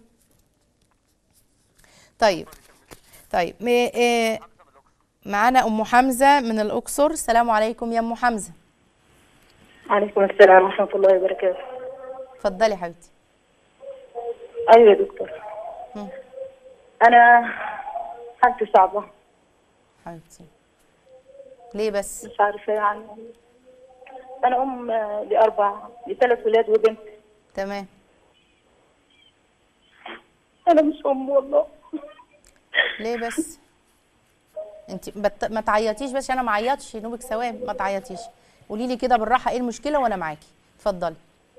طيب طيب م- إيه معانا ام حمزه من الاقصر السلام عليكم يا ام حمزه عليكم السلام ورحمه الله وبركاته اتفضلي يا حبيبتي ايوه يا دكتور مم. انا حالتي صعبه حبيبتي ليه بس مش عارفه يعني انا ام لاربع لثلاث ولاد وبنت تمام انا مش ام والله ليه بس انت بت... ما تعيطيش بس انا ما عيطش نوبك ثواب ما تعيطيش قولي لي كده بالراحه ايه المشكله وانا معاكي اتفضلي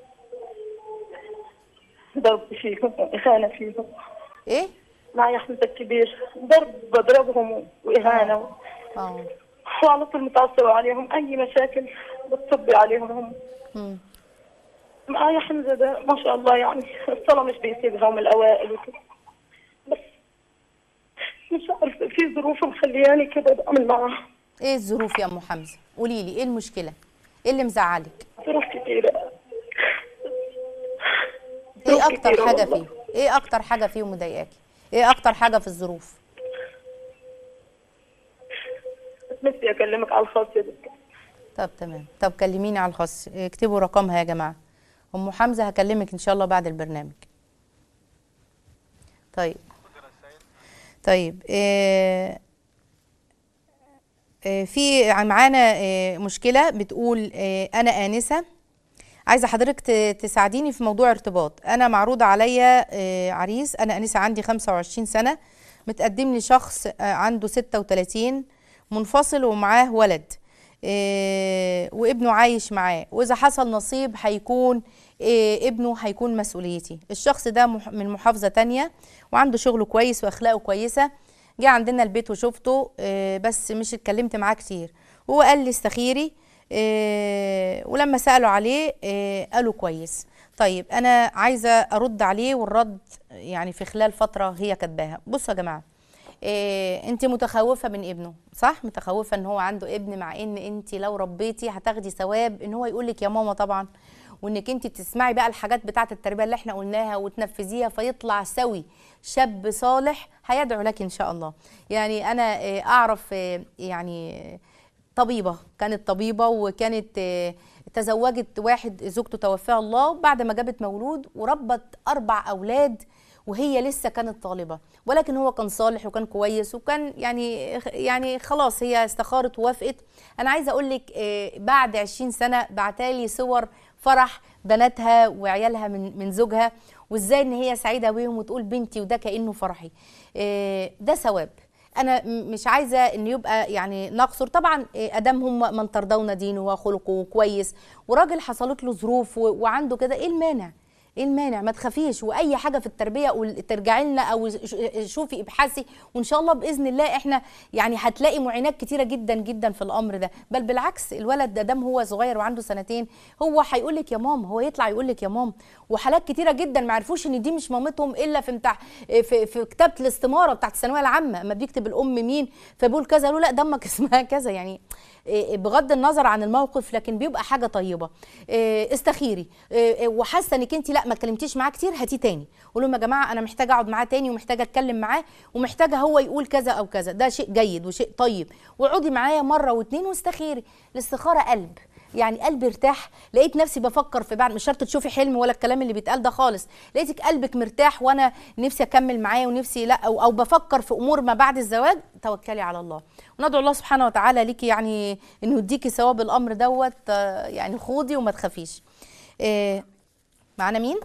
ضرب فيهم اهانه فيهم ايه معايا حمزه الكبير ضرب بضربهم واهانه اه وعلى طول متعصبه عليهم اي مشاكل بتصبي عليهم هم مم. معايا حمزه ده ما شاء الله يعني الصلاه مش بيسيبها من الاوائل وكده بس مش عارفه في ظروف مخلياني كده بعمل معاه ايه الظروف يا ام حمزه قولي لي ايه المشكله ايه اللي مزعلك ظروف كتيره ايه ظروف اكتر كتيرة حاجه والله. فيه ايه اكتر حاجه فيه مضايقاكي ايه اكتر حاجه في الظروف نفسي اكلمك على الخاص يا دكتور طب تمام طب كلميني على الخاص اكتبوا رقمها يا جماعه ام حمزه هكلمك ان شاء الله بعد البرنامج طيب طيب إيه إيه في معانا إيه مشكله بتقول إيه انا انسه عايزه حضرتك ت- تساعديني في موضوع ارتباط انا معروض عليا آه، عريس انا انسه عندي 25 سنه متقدم لي شخص آه، عنده 36 منفصل ومعاه ولد آه، وابنه عايش معاه واذا حصل نصيب هيكون آه، ابنه هيكون مسؤوليتي الشخص ده مح- من محافظه تانية وعنده شغله كويس واخلاقه كويسه جه عندنا البيت وشفته آه، بس مش اتكلمت معاه كتير هو قال لي استخيري آه، ولما سألوا عليه آه، قالوا كويس طيب انا عايزه ارد عليه والرد يعني في خلال فتره هي كاتباها بصوا يا جماعه إيه انت متخوفه من ابنه صح متخوفه ان هو عنده ابن مع ان انت لو ربيتي هتاخدي ثواب ان هو يقول لك يا ماما طبعا وانك انت تسمعي بقى الحاجات بتاعه التربيه اللي احنا قلناها وتنفذيها فيطلع سوي شاب صالح هيدعو لك ان شاء الله يعني انا إيه، اعرف إيه، يعني طبيبه كانت طبيبه وكانت آه، تزوجت واحد زوجته توفاها الله بعد ما جابت مولود وربت اربع اولاد وهي لسه كانت طالبه ولكن هو كان صالح وكان كويس وكان يعني يعني خلاص هي استخارت ووافقت انا عايزه اقول لك آه، بعد 20 سنه بعتالي صور فرح بناتها وعيالها من من زوجها وازاي ان هي سعيده بيهم وتقول بنتي وده كانه فرحي آه، ده ثواب انا م- مش عايزه ان يبقى يعني نقصر طبعا إيه، ادام هم من ترضون دينه وخلقه كويس وراجل حصلت له ظروف و- وعنده كده ايه المانع ايه المانع ما تخافيش واي حاجه في التربيه قول- ترجعي لنا او ش- شوفي ابحثي وان شاء الله باذن الله احنا يعني هتلاقي معينات كتيره جدا جدا في الامر ده بل بالعكس الولد ده دام هو صغير وعنده سنتين هو هيقول لك يا ماما هو يطلع يقول لك يا ماما وحالات كتيره جدا ما عرفوش ان دي مش مامتهم الا في امتح في, في كتابه الاستماره بتاعت الثانويه العامه اما بيكتب الام مين فبيقول كذا له لا دمك اسمها كذا يعني إيه، بغض النظر عن الموقف لكن بيبقى حاجه طيبه إيه، استخيري إيه، وحاسه انك انت لا ما اتكلمتيش معاه كتير هاتيه تاني قول لهم يا جماعه انا محتاجه اقعد معاه تاني ومحتاجه اتكلم معاه ومحتاجه هو يقول كذا او كذا ده شيء جيد وشيء طيب واقعدي معايا مره واتنين واستخيري الاستخاره قلب يعني قلبي ارتاح لقيت نفسي بفكر في بعد مش شرط تشوفي حلم ولا الكلام اللي بيتقال ده خالص لقيتك قلبك مرتاح وانا نفسي اكمل معاه ونفسي لا او, أو بفكر في امور ما بعد الزواج توكلي على الله وندعو الله سبحانه وتعالى ليكي يعني انه يديكي ثواب الامر دوت آه، يعني خوضي وما تخافيش إيه معانا مين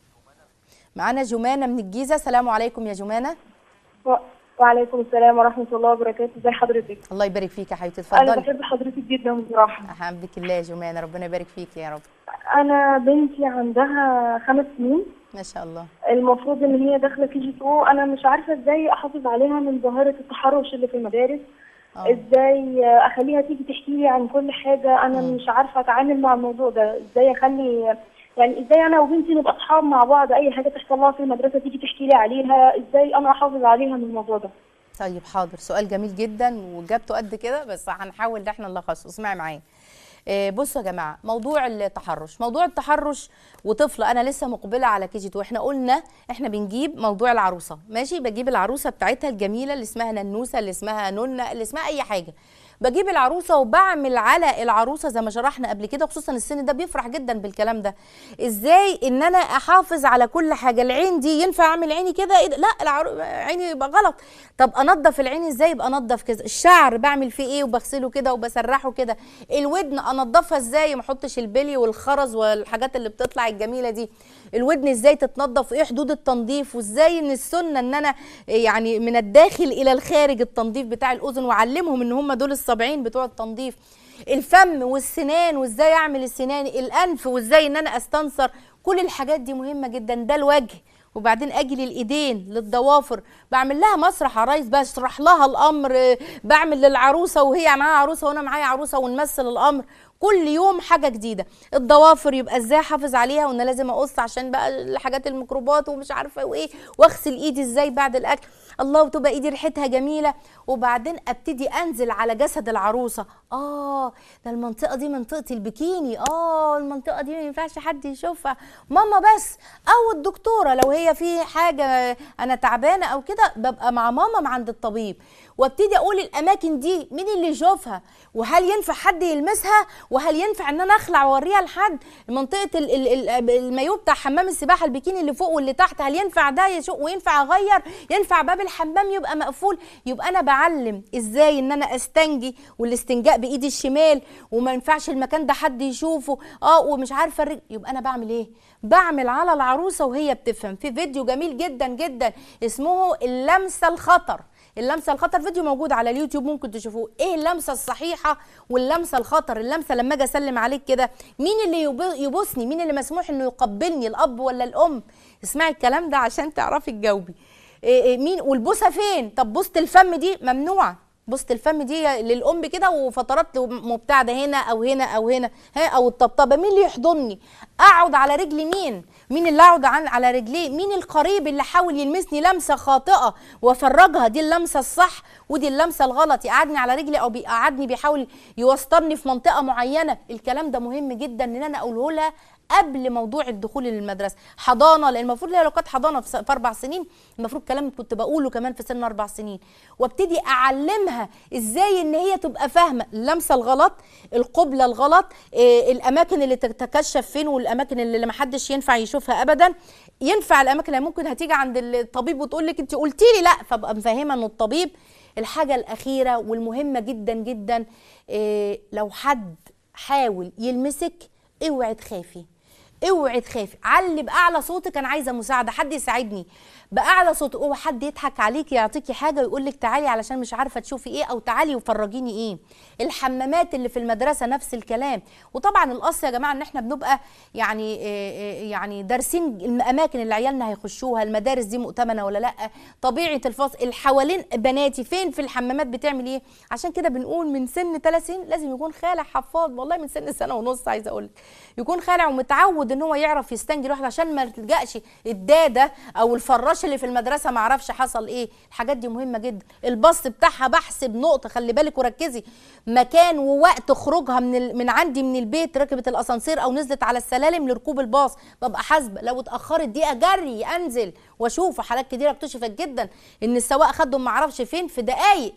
معانا جمانه من الجيزه السلام عليكم يا جمانه و- وعليكم السلام ورحمة الله وبركاته ازي حضرتك الله يبارك فيك يا حبيبتي أنا اتفضلي بحب حضرتك جدا بصراحة احبك الله يا جمانه ربنا يبارك فيك يا رب أنا بنتي عندها خمس سنين ما شاء الله المفروض إن هي داخلة كي جي 2 أنا مش عارفة ازاي أحافظ عليها من ظاهرة التحرش اللي في المدارس آه. ازاي أخليها تيجي تحكي لي عن كل حاجة أنا مش عارفة أتعامل مع الموضوع ده ازاي أخلي يعني ازاي انا وبنتي نبقى اصحاب مع بعض اي حاجه تحصل لها في المدرسه تيجي تحكي لي عليها ازاي انا احافظ عليها من الموضوع ده طيب حاضر سؤال جميل جدا واجابته قد كده بس هنحاول ان احنا نلخصه اسمعي معايا آه، بصوا يا جماعه موضوع التحرش موضوع التحرش وطفله انا لسه مقبله على كي جي 2 احنا قلنا احنا بنجيب موضوع العروسه ماشي بجيب العروسه بتاعتها الجميله اللي اسمها ننوسه اللي اسمها نونه اللي اسمها اي حاجه بجيب العروسه وبعمل على العروسه زي ما شرحنا قبل كده خصوصا السن ده بيفرح جدا بالكلام ده ازاي ان انا احافظ على كل حاجه العين دي ينفع اعمل عيني كده إيه ده؟ لا العرو... عيني يبقى غلط طب انضف العين ازاي يبقى انضف كذا الشعر بعمل فيه ايه وبغسله كده وبسرحه كده الودن انضفها ازاي ما احطش البلي والخرز والحاجات اللي بتطلع الجميله دي الودن ازاي تتنضف وايه حدود التنظيف وازاي ان السنه ان انا يعني من الداخل الى الخارج التنظيف بتاع الاذن واعلمهم ان هم دول السبعين بتوع التنظيف الفم والسنان وازاي اعمل السنان الانف وازاي ان انا استنثر كل الحاجات دي مهمه جدا ده الوجه وبعدين اجي للايدين للضوافر بعمل لها مسرح عرايس بشرح لها الامر آه، بعمل للعروسه وهي معاها عروسه وانا معايا عروسه ونمثل الامر كل يوم حاجه جديده الضوافر يبقى ازاي احافظ عليها وان لازم اقص عشان بقى الحاجات الميكروبات ومش عارفه وايه واغسل ايدي ازاي بعد الاكل الله وتبقى ايدي ريحتها جميله وبعدين ابتدي انزل على جسد العروسه اه ده المنطقه دي منطقه البكيني اه المنطقه دي ما ينفعش حد يشوفها ماما بس او الدكتوره لو هي في حاجه انا تعبانه او كده ببقى مع ماما مع عند الطبيب وابتدي اقول الاماكن دي مين اللي يشوفها وهل ينفع حد يلمسها وهل ينفع ان انا اخلع واوريها لحد منطقه ال- ال- ال- المايو بتاع حمام السباحه البيكيني اللي فوق واللي تحت هل ينفع ده يشوف وينفع اغير ينفع باب الحمام يبقى مقفول يبقى انا بعلم ازاي ان انا استنجي والاستنجاء بايدي الشمال وما ينفعش المكان ده حد يشوفه اه ومش عارفه الرج... يبقى انا بعمل ايه بعمل على العروسه وهي بتفهم في فيديو جميل جدا جدا اسمه اللمسه الخطر اللمسه الخطر فيديو موجود على اليوتيوب ممكن تشوفوه ايه اللمسه الصحيحه واللمسه الخطر اللمسه لما اجي اسلم عليك كده مين اللي يب- يبوسني مين اللي مسموح انه يقبلني الاب ولا الام اسمعي الكلام ده عشان تعرفي تجاوبي إيه إيه مين والبوسه فين طب بوسه الفم دي ممنوعه بوسه الفم دي للام كده وفترات مبتعده هنا او هنا او هنا ها او الطبطبه مين اللي يحضني اقعد على رجل مين مين اللي اقعد عن على رجليه مين القريب اللي حاول يلمسني لمسه خاطئه وافرجها دي اللمسه الصح ودي اللمسه الغلط يقعدني على رجلي او بيقعدني بيحاول يوسطني في منطقه معينه الكلام ده مهم جدا ان انا اقوله لها قبل موضوع الدخول للمدرسه حضانه لان المفروض لو كانت حضانه في س- في اربع سنين المفروض كلام كنت بقوله كمان في سن اربع سنين وابتدي اعلمها ازاي ان هي تبقى فاهمه اللمسه الغلط القبله الغلط إيه الاماكن اللي تتكشف فين والاماكن اللي ما حدش ينفع يشوفها ابدا ينفع الاماكن اللي ممكن هتيجي عند الطبيب وتقول لك انت قلتي لي لا فابقى مفهمه ان الطبيب الحاجه الاخيره والمهمه جدا جدا إيه لو حد حاول يلمسك اوعي تخافي اوعي تخافي علي باعلى صوتك انا عايزه مساعده حد يساعدني باعلى صوتك اوعى حد يضحك عليكي يعطيكي حاجه ويقول لك تعالي علشان مش عارفه تشوفي ايه او تعالي وفرجيني ايه الحمامات اللي في المدرسه نفس الكلام وطبعا الاصل يا جماعه ان احنا بنبقى يعني آه، آه، يعني دارسين الاماكن اللي عيالنا هيخشوها المدارس دي مؤتمنه ولا لا طبيعه الفصل اللي حوالين بناتي فين في الحمامات بتعمل ايه عشان كده بنقول من سن ثلاث سنين لازم يكون خالع حفاض والله من سن سنه ونص عايزه اقول لك يكون خالع ومتعود ان هو يعرف يستنجي لوحده عشان ما تلجاش الداده او الفراش اللي في المدرسه ما اعرفش حصل ايه الحاجات دي مهمه جدا الباص بتاعها بحسب نقطه خلي بالك وركزي مكان ووقت خروجها من ال... من عندي من البيت ركبت الاسانسير او نزلت على السلالم لركوب الباص ببقى حاسبه لو اتاخرت دقيقه جري انزل واشوف حالات كتيره اكتشفت جدا ان السواق خدهم ما اعرفش فين في دقايق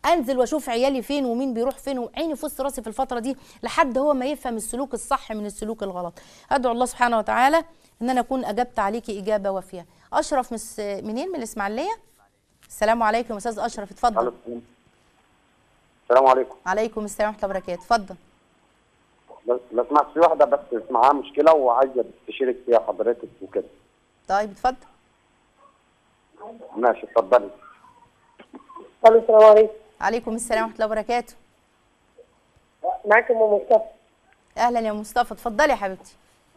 انزل واشوف عيالي فين ومين بيروح فين وعيني في وسط راسي في الفتره دي لحد هو ما يفهم السلوك الصح من السلوك الغلط ادعو الله سبحانه وتعالى ان انا اكون اجبت عليكي اجابه وافيه اشرف مس منين من الاسماعيليه السلام عليكم استاذ اشرف اتفضل السلام عليكم عليكم السلام ورحمه الله وبركاته اتفضل لو لو سمحت في واحده بس معاها مشكله وعايزه تشارك فيها حضرتك وكده طيب اتفضل ماشي اتفضلي الو السلام عليكم عليكم السلام ورحمه الله وبركاته معاكم ام مصطفى اهلا يا مصطفى اتفضلي يا حبيبتي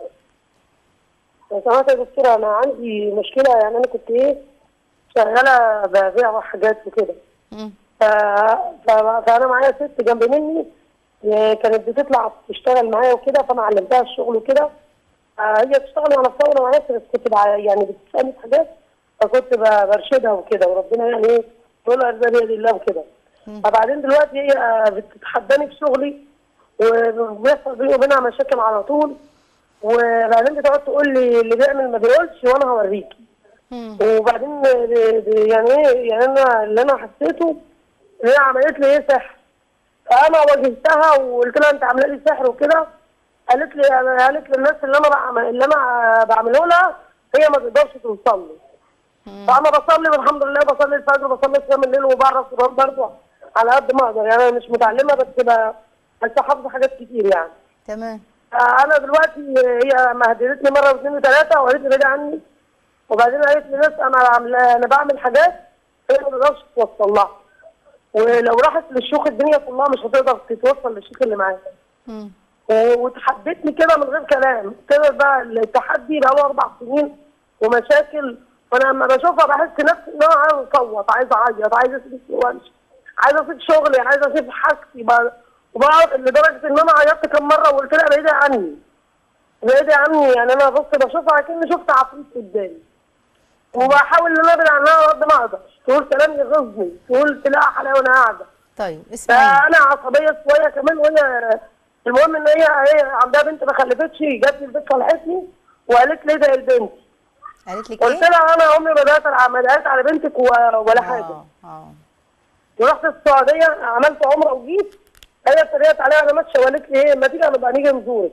لو سمحت يا دكتوره انا عندي مشكله يعني انا كنت ايه شغاله ببيع حاجات وكده مم. ف... ف... فانا معايا ست جنب مني آه، كانت بتطلع تشتغل معايا وكده فانا علمتها الشغل وكده آه، هي بتشتغل مع نفسها وانا معايا بس كنت بع... يعني بتسالني في حاجات فكنت ب- برشدها وكده وربنا يعني ايه تقول لها ارزاق بيد الله وكده فبعدين دلوقتي هي آه، بتتحداني في شغلي وبيحصل بيني وبينها مشاكل على طول وبعدين بتقعد تقول لي اللي بيعمل ما بيقولش وانا هوريكي مم. وبعدين ب- ب- يعني ايه يعني انا اللي انا حسيته ان هي عملت لي ايه سحر فانا واجهتها وقلت لها انت عامله لي سحر وكده قالت لي أنا- قالت للناس اللي انا بعمل اللي انا بعمله لها هي ما تقدرش توصل لي فانا بصلي والحمد لله بصلي الفجر بصلي قيام الليل وبعرف قران برضه على قد ما اقدر يعني انا مش متعلمه بس ب- بس حافظه حاجات كتير يعني تمام انا دلوقتي هي مهددتني مره واثنين وثلاثه وقالت لي بعيد عني وبعدين قالت لي ناس انا عامله انا بعمل حاجات هي ما تقدرش توصل لها ولو راحت للشيوخ الدنيا كلها مش هتقدر تتوصل للشيخ اللي معاها مم. و- وتحدتني كده من غير كلام كده بقى التحدي بقى له اربع سنين ومشاكل وانا لما بشوفها بحس نفسي ان انا عايز اصوت عايز اعيط عايز اسيب وامشي عايز اسيب شغلي عايز اسيب حاجتي بقى- وبقى لدرجه ان انا عيطت كم مره وقلت لها بعيدي عني بعيدي عني يعني انا بص بشوفها كأني شفت عفريت قدامي وبحاول ان انا ابعد عنها على قد ما اقدر تقول كلام يغيظني تقول تلاقي حلاوه وانا قاعده طيب اسمعي فانا عصبيه شويه كمان وهي المهم ان هي هي عندها بنت ما خلفتش جت لي البيت صالحتني وقالت لي ده البنت قالت لك قلت ايه لها انا عمري ما دعيت على ما دعيت على بنتك و- ولا حاجه اه اه ورحت السعوديه عملت عمره وجيت هي اتريقت عليها انا ماشيه وقالت لي ايه ما تيجي نبقى نيجي نزورك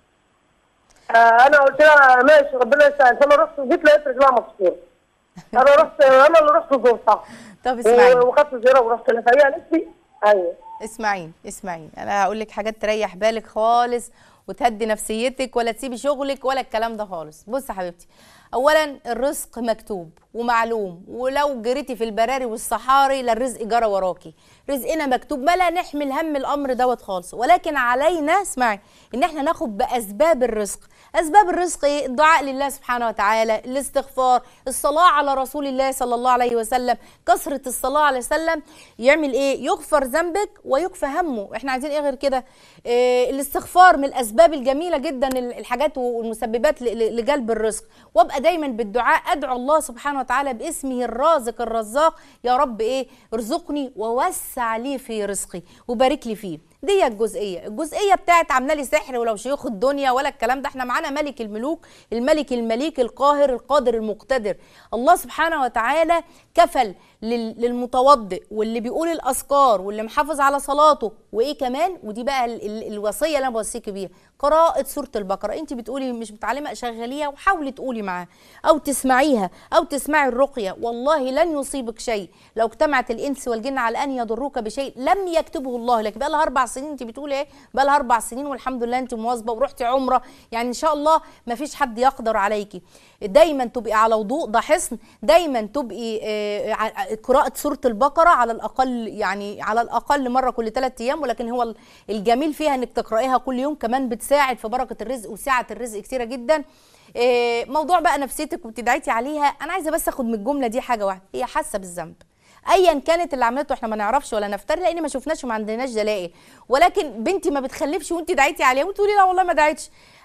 آه انا قلت لها ماشي ربنا يسهل فانا رحت وجيت لقيت رجلها مكسوره انا رحت انا اللي رحت زورتها طب اسمعي و- وخدت زياره ورحت لها فهي قالت لي ايوه اسمعيني اسمعيني انا هقول لك حاجات تريح بالك خالص وتهدي نفسيتك ولا تسيبي شغلك ولا الكلام ده خالص بصي يا حبيبتي اولا الرزق مكتوب ومعلوم ولو جريتي في البراري والصحاري لا الرزق جرى وراكي رزقنا مكتوب ما لا نحمل هم الامر دوت خالص ولكن علينا اسمعي ان احنا ناخد باسباب الرزق اسباب الرزق ايه الدعاء لله سبحانه وتعالى الاستغفار الصلاه على رسول الله صلى الله عليه وسلم كثره الصلاه عليه وسلم يعمل ايه يغفر ذنبك ويكفى همه احنا عايزين ايه غير كده إيه الاستغفار من الاسباب الجميله جدا الحاجات والمسببات ل- ل- لجلب الرزق وابقى دايما بالدعاء ادعو الله سبحانه وتعالى باسمه الرازق الرزاق يا رب ايه ارزقني ووسع لي في رزقي وبارك لي فيه دي الجزئيه الجزئيه بتاعت عامله لي سحر ولو شيوخ الدنيا ولا الكلام ده احنا معانا ملك الملوك الملك المليك القاهر القادر المقتدر الله سبحانه وتعالى كفل لل- للمتوضئ واللي بيقول الاذكار واللي محافظ على صلاته وايه كمان ودي بقى ال- ال- الوصيه اللي انا بوصيكي بيها قراءه سوره البقره انت بتقولي مش متعلمه شغليها وحاولي تقولي معاها او تسمعيها او تسمعي الرقيه والله لن يصيبك شيء لو اجتمعت الانس والجن على ان يضروك بشيء لم يكتبه الله لك بقى لها اربع سنين انت بتقولي ايه بقى لها اربع سنين والحمد لله انت مواظبه ورحتي عمره يعني ان شاء الله ما فيش حد يقدر عليكي دايما تبقي على وضوء ده حصن دايما تبقي آه، ع- قراءه سوره البقره على الاقل يعني على الاقل مره كل ثلاث ايام ولكن هو ال- الجميل فيها انك تقرايها كل يوم كمان بتساعد في بركه الرزق وسعه الرزق كتيره جدا آه، موضوع بقى نفسيتك وبتدعيتي عليها انا عايزه بس اخد من الجمله دي حاجه واحده هي حاسه بالذنب ايا كانت اللي عملته احنا ما نعرفش ولا نفتري لان ما شفناش وما عندناش دلائل ولكن بنتي ما بتخلفش وانت دعيتي عليها وتقولي لا والله ما دعيتش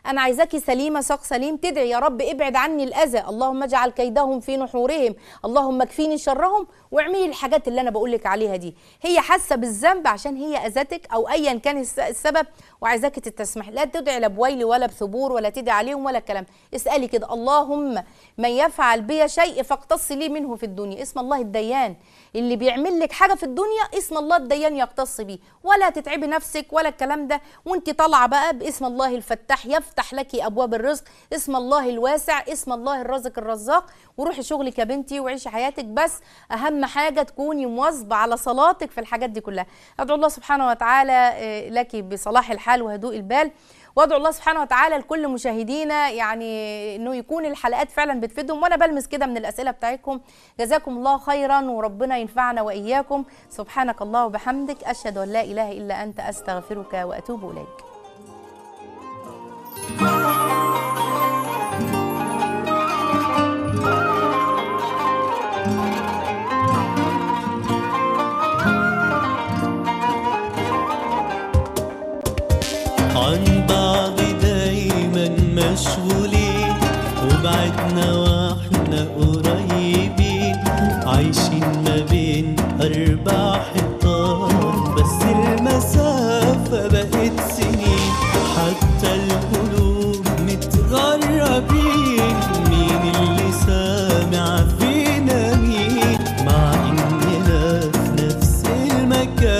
انا عايزاكي سليمه ساق سليم تدعي يا رب ابعد عني الاذى اللهم اجعل كيدهم في نحورهم اللهم اكفيني شرهم واعملي الحاجات اللي انا بقول لك عليها دي هي حاسه بالذنب عشان هي اذتك او ايا كان الس- السبب وعايزاكي تتسمح لا تدعي لا بويل ولا بثبور ولا تدعي عليهم ولا الكلام اسالي كده اللهم من يفعل بي شيء فاقتص لي منه في الدنيا اسم الله الديان اللي بيعمل لك حاجه في الدنيا اسم الله الديان يقتص بيه ولا تتعبي نفسك ولا الكلام ده وانت طالعه بقى باسم الله الفتاح يفتح لك ابواب الرزق اسم الله الواسع اسم الله الرازق الرزاق وروحي شغلك يا بنتي وعيشي حياتك بس اهم حاجه تكوني مواظبه على صلاتك في الحاجات دي كلها ادعو الله سبحانه وتعالى آه، لك بصلاح الحال وهدوء البال وادعو الله سبحانه وتعالى لكل مشاهدينا يعني انه يكون الحلقات فعلا بتفيدهم وانا بلمس كده من الاسئله بتاعتكم جزاكم الله خيرا وربنا ينفعنا واياكم سبحانك الله وبحمدك اشهد ان لا اله الا انت استغفرك واتوب اليك عن بعض دايما مشغولين وبعدنا واحنا قريبين عايشين ما بين أربع حيطان بس المسافة بقت سنين حتى القلوب متغربين مين اللي سامع فينا مين مع إننا في نفس المكان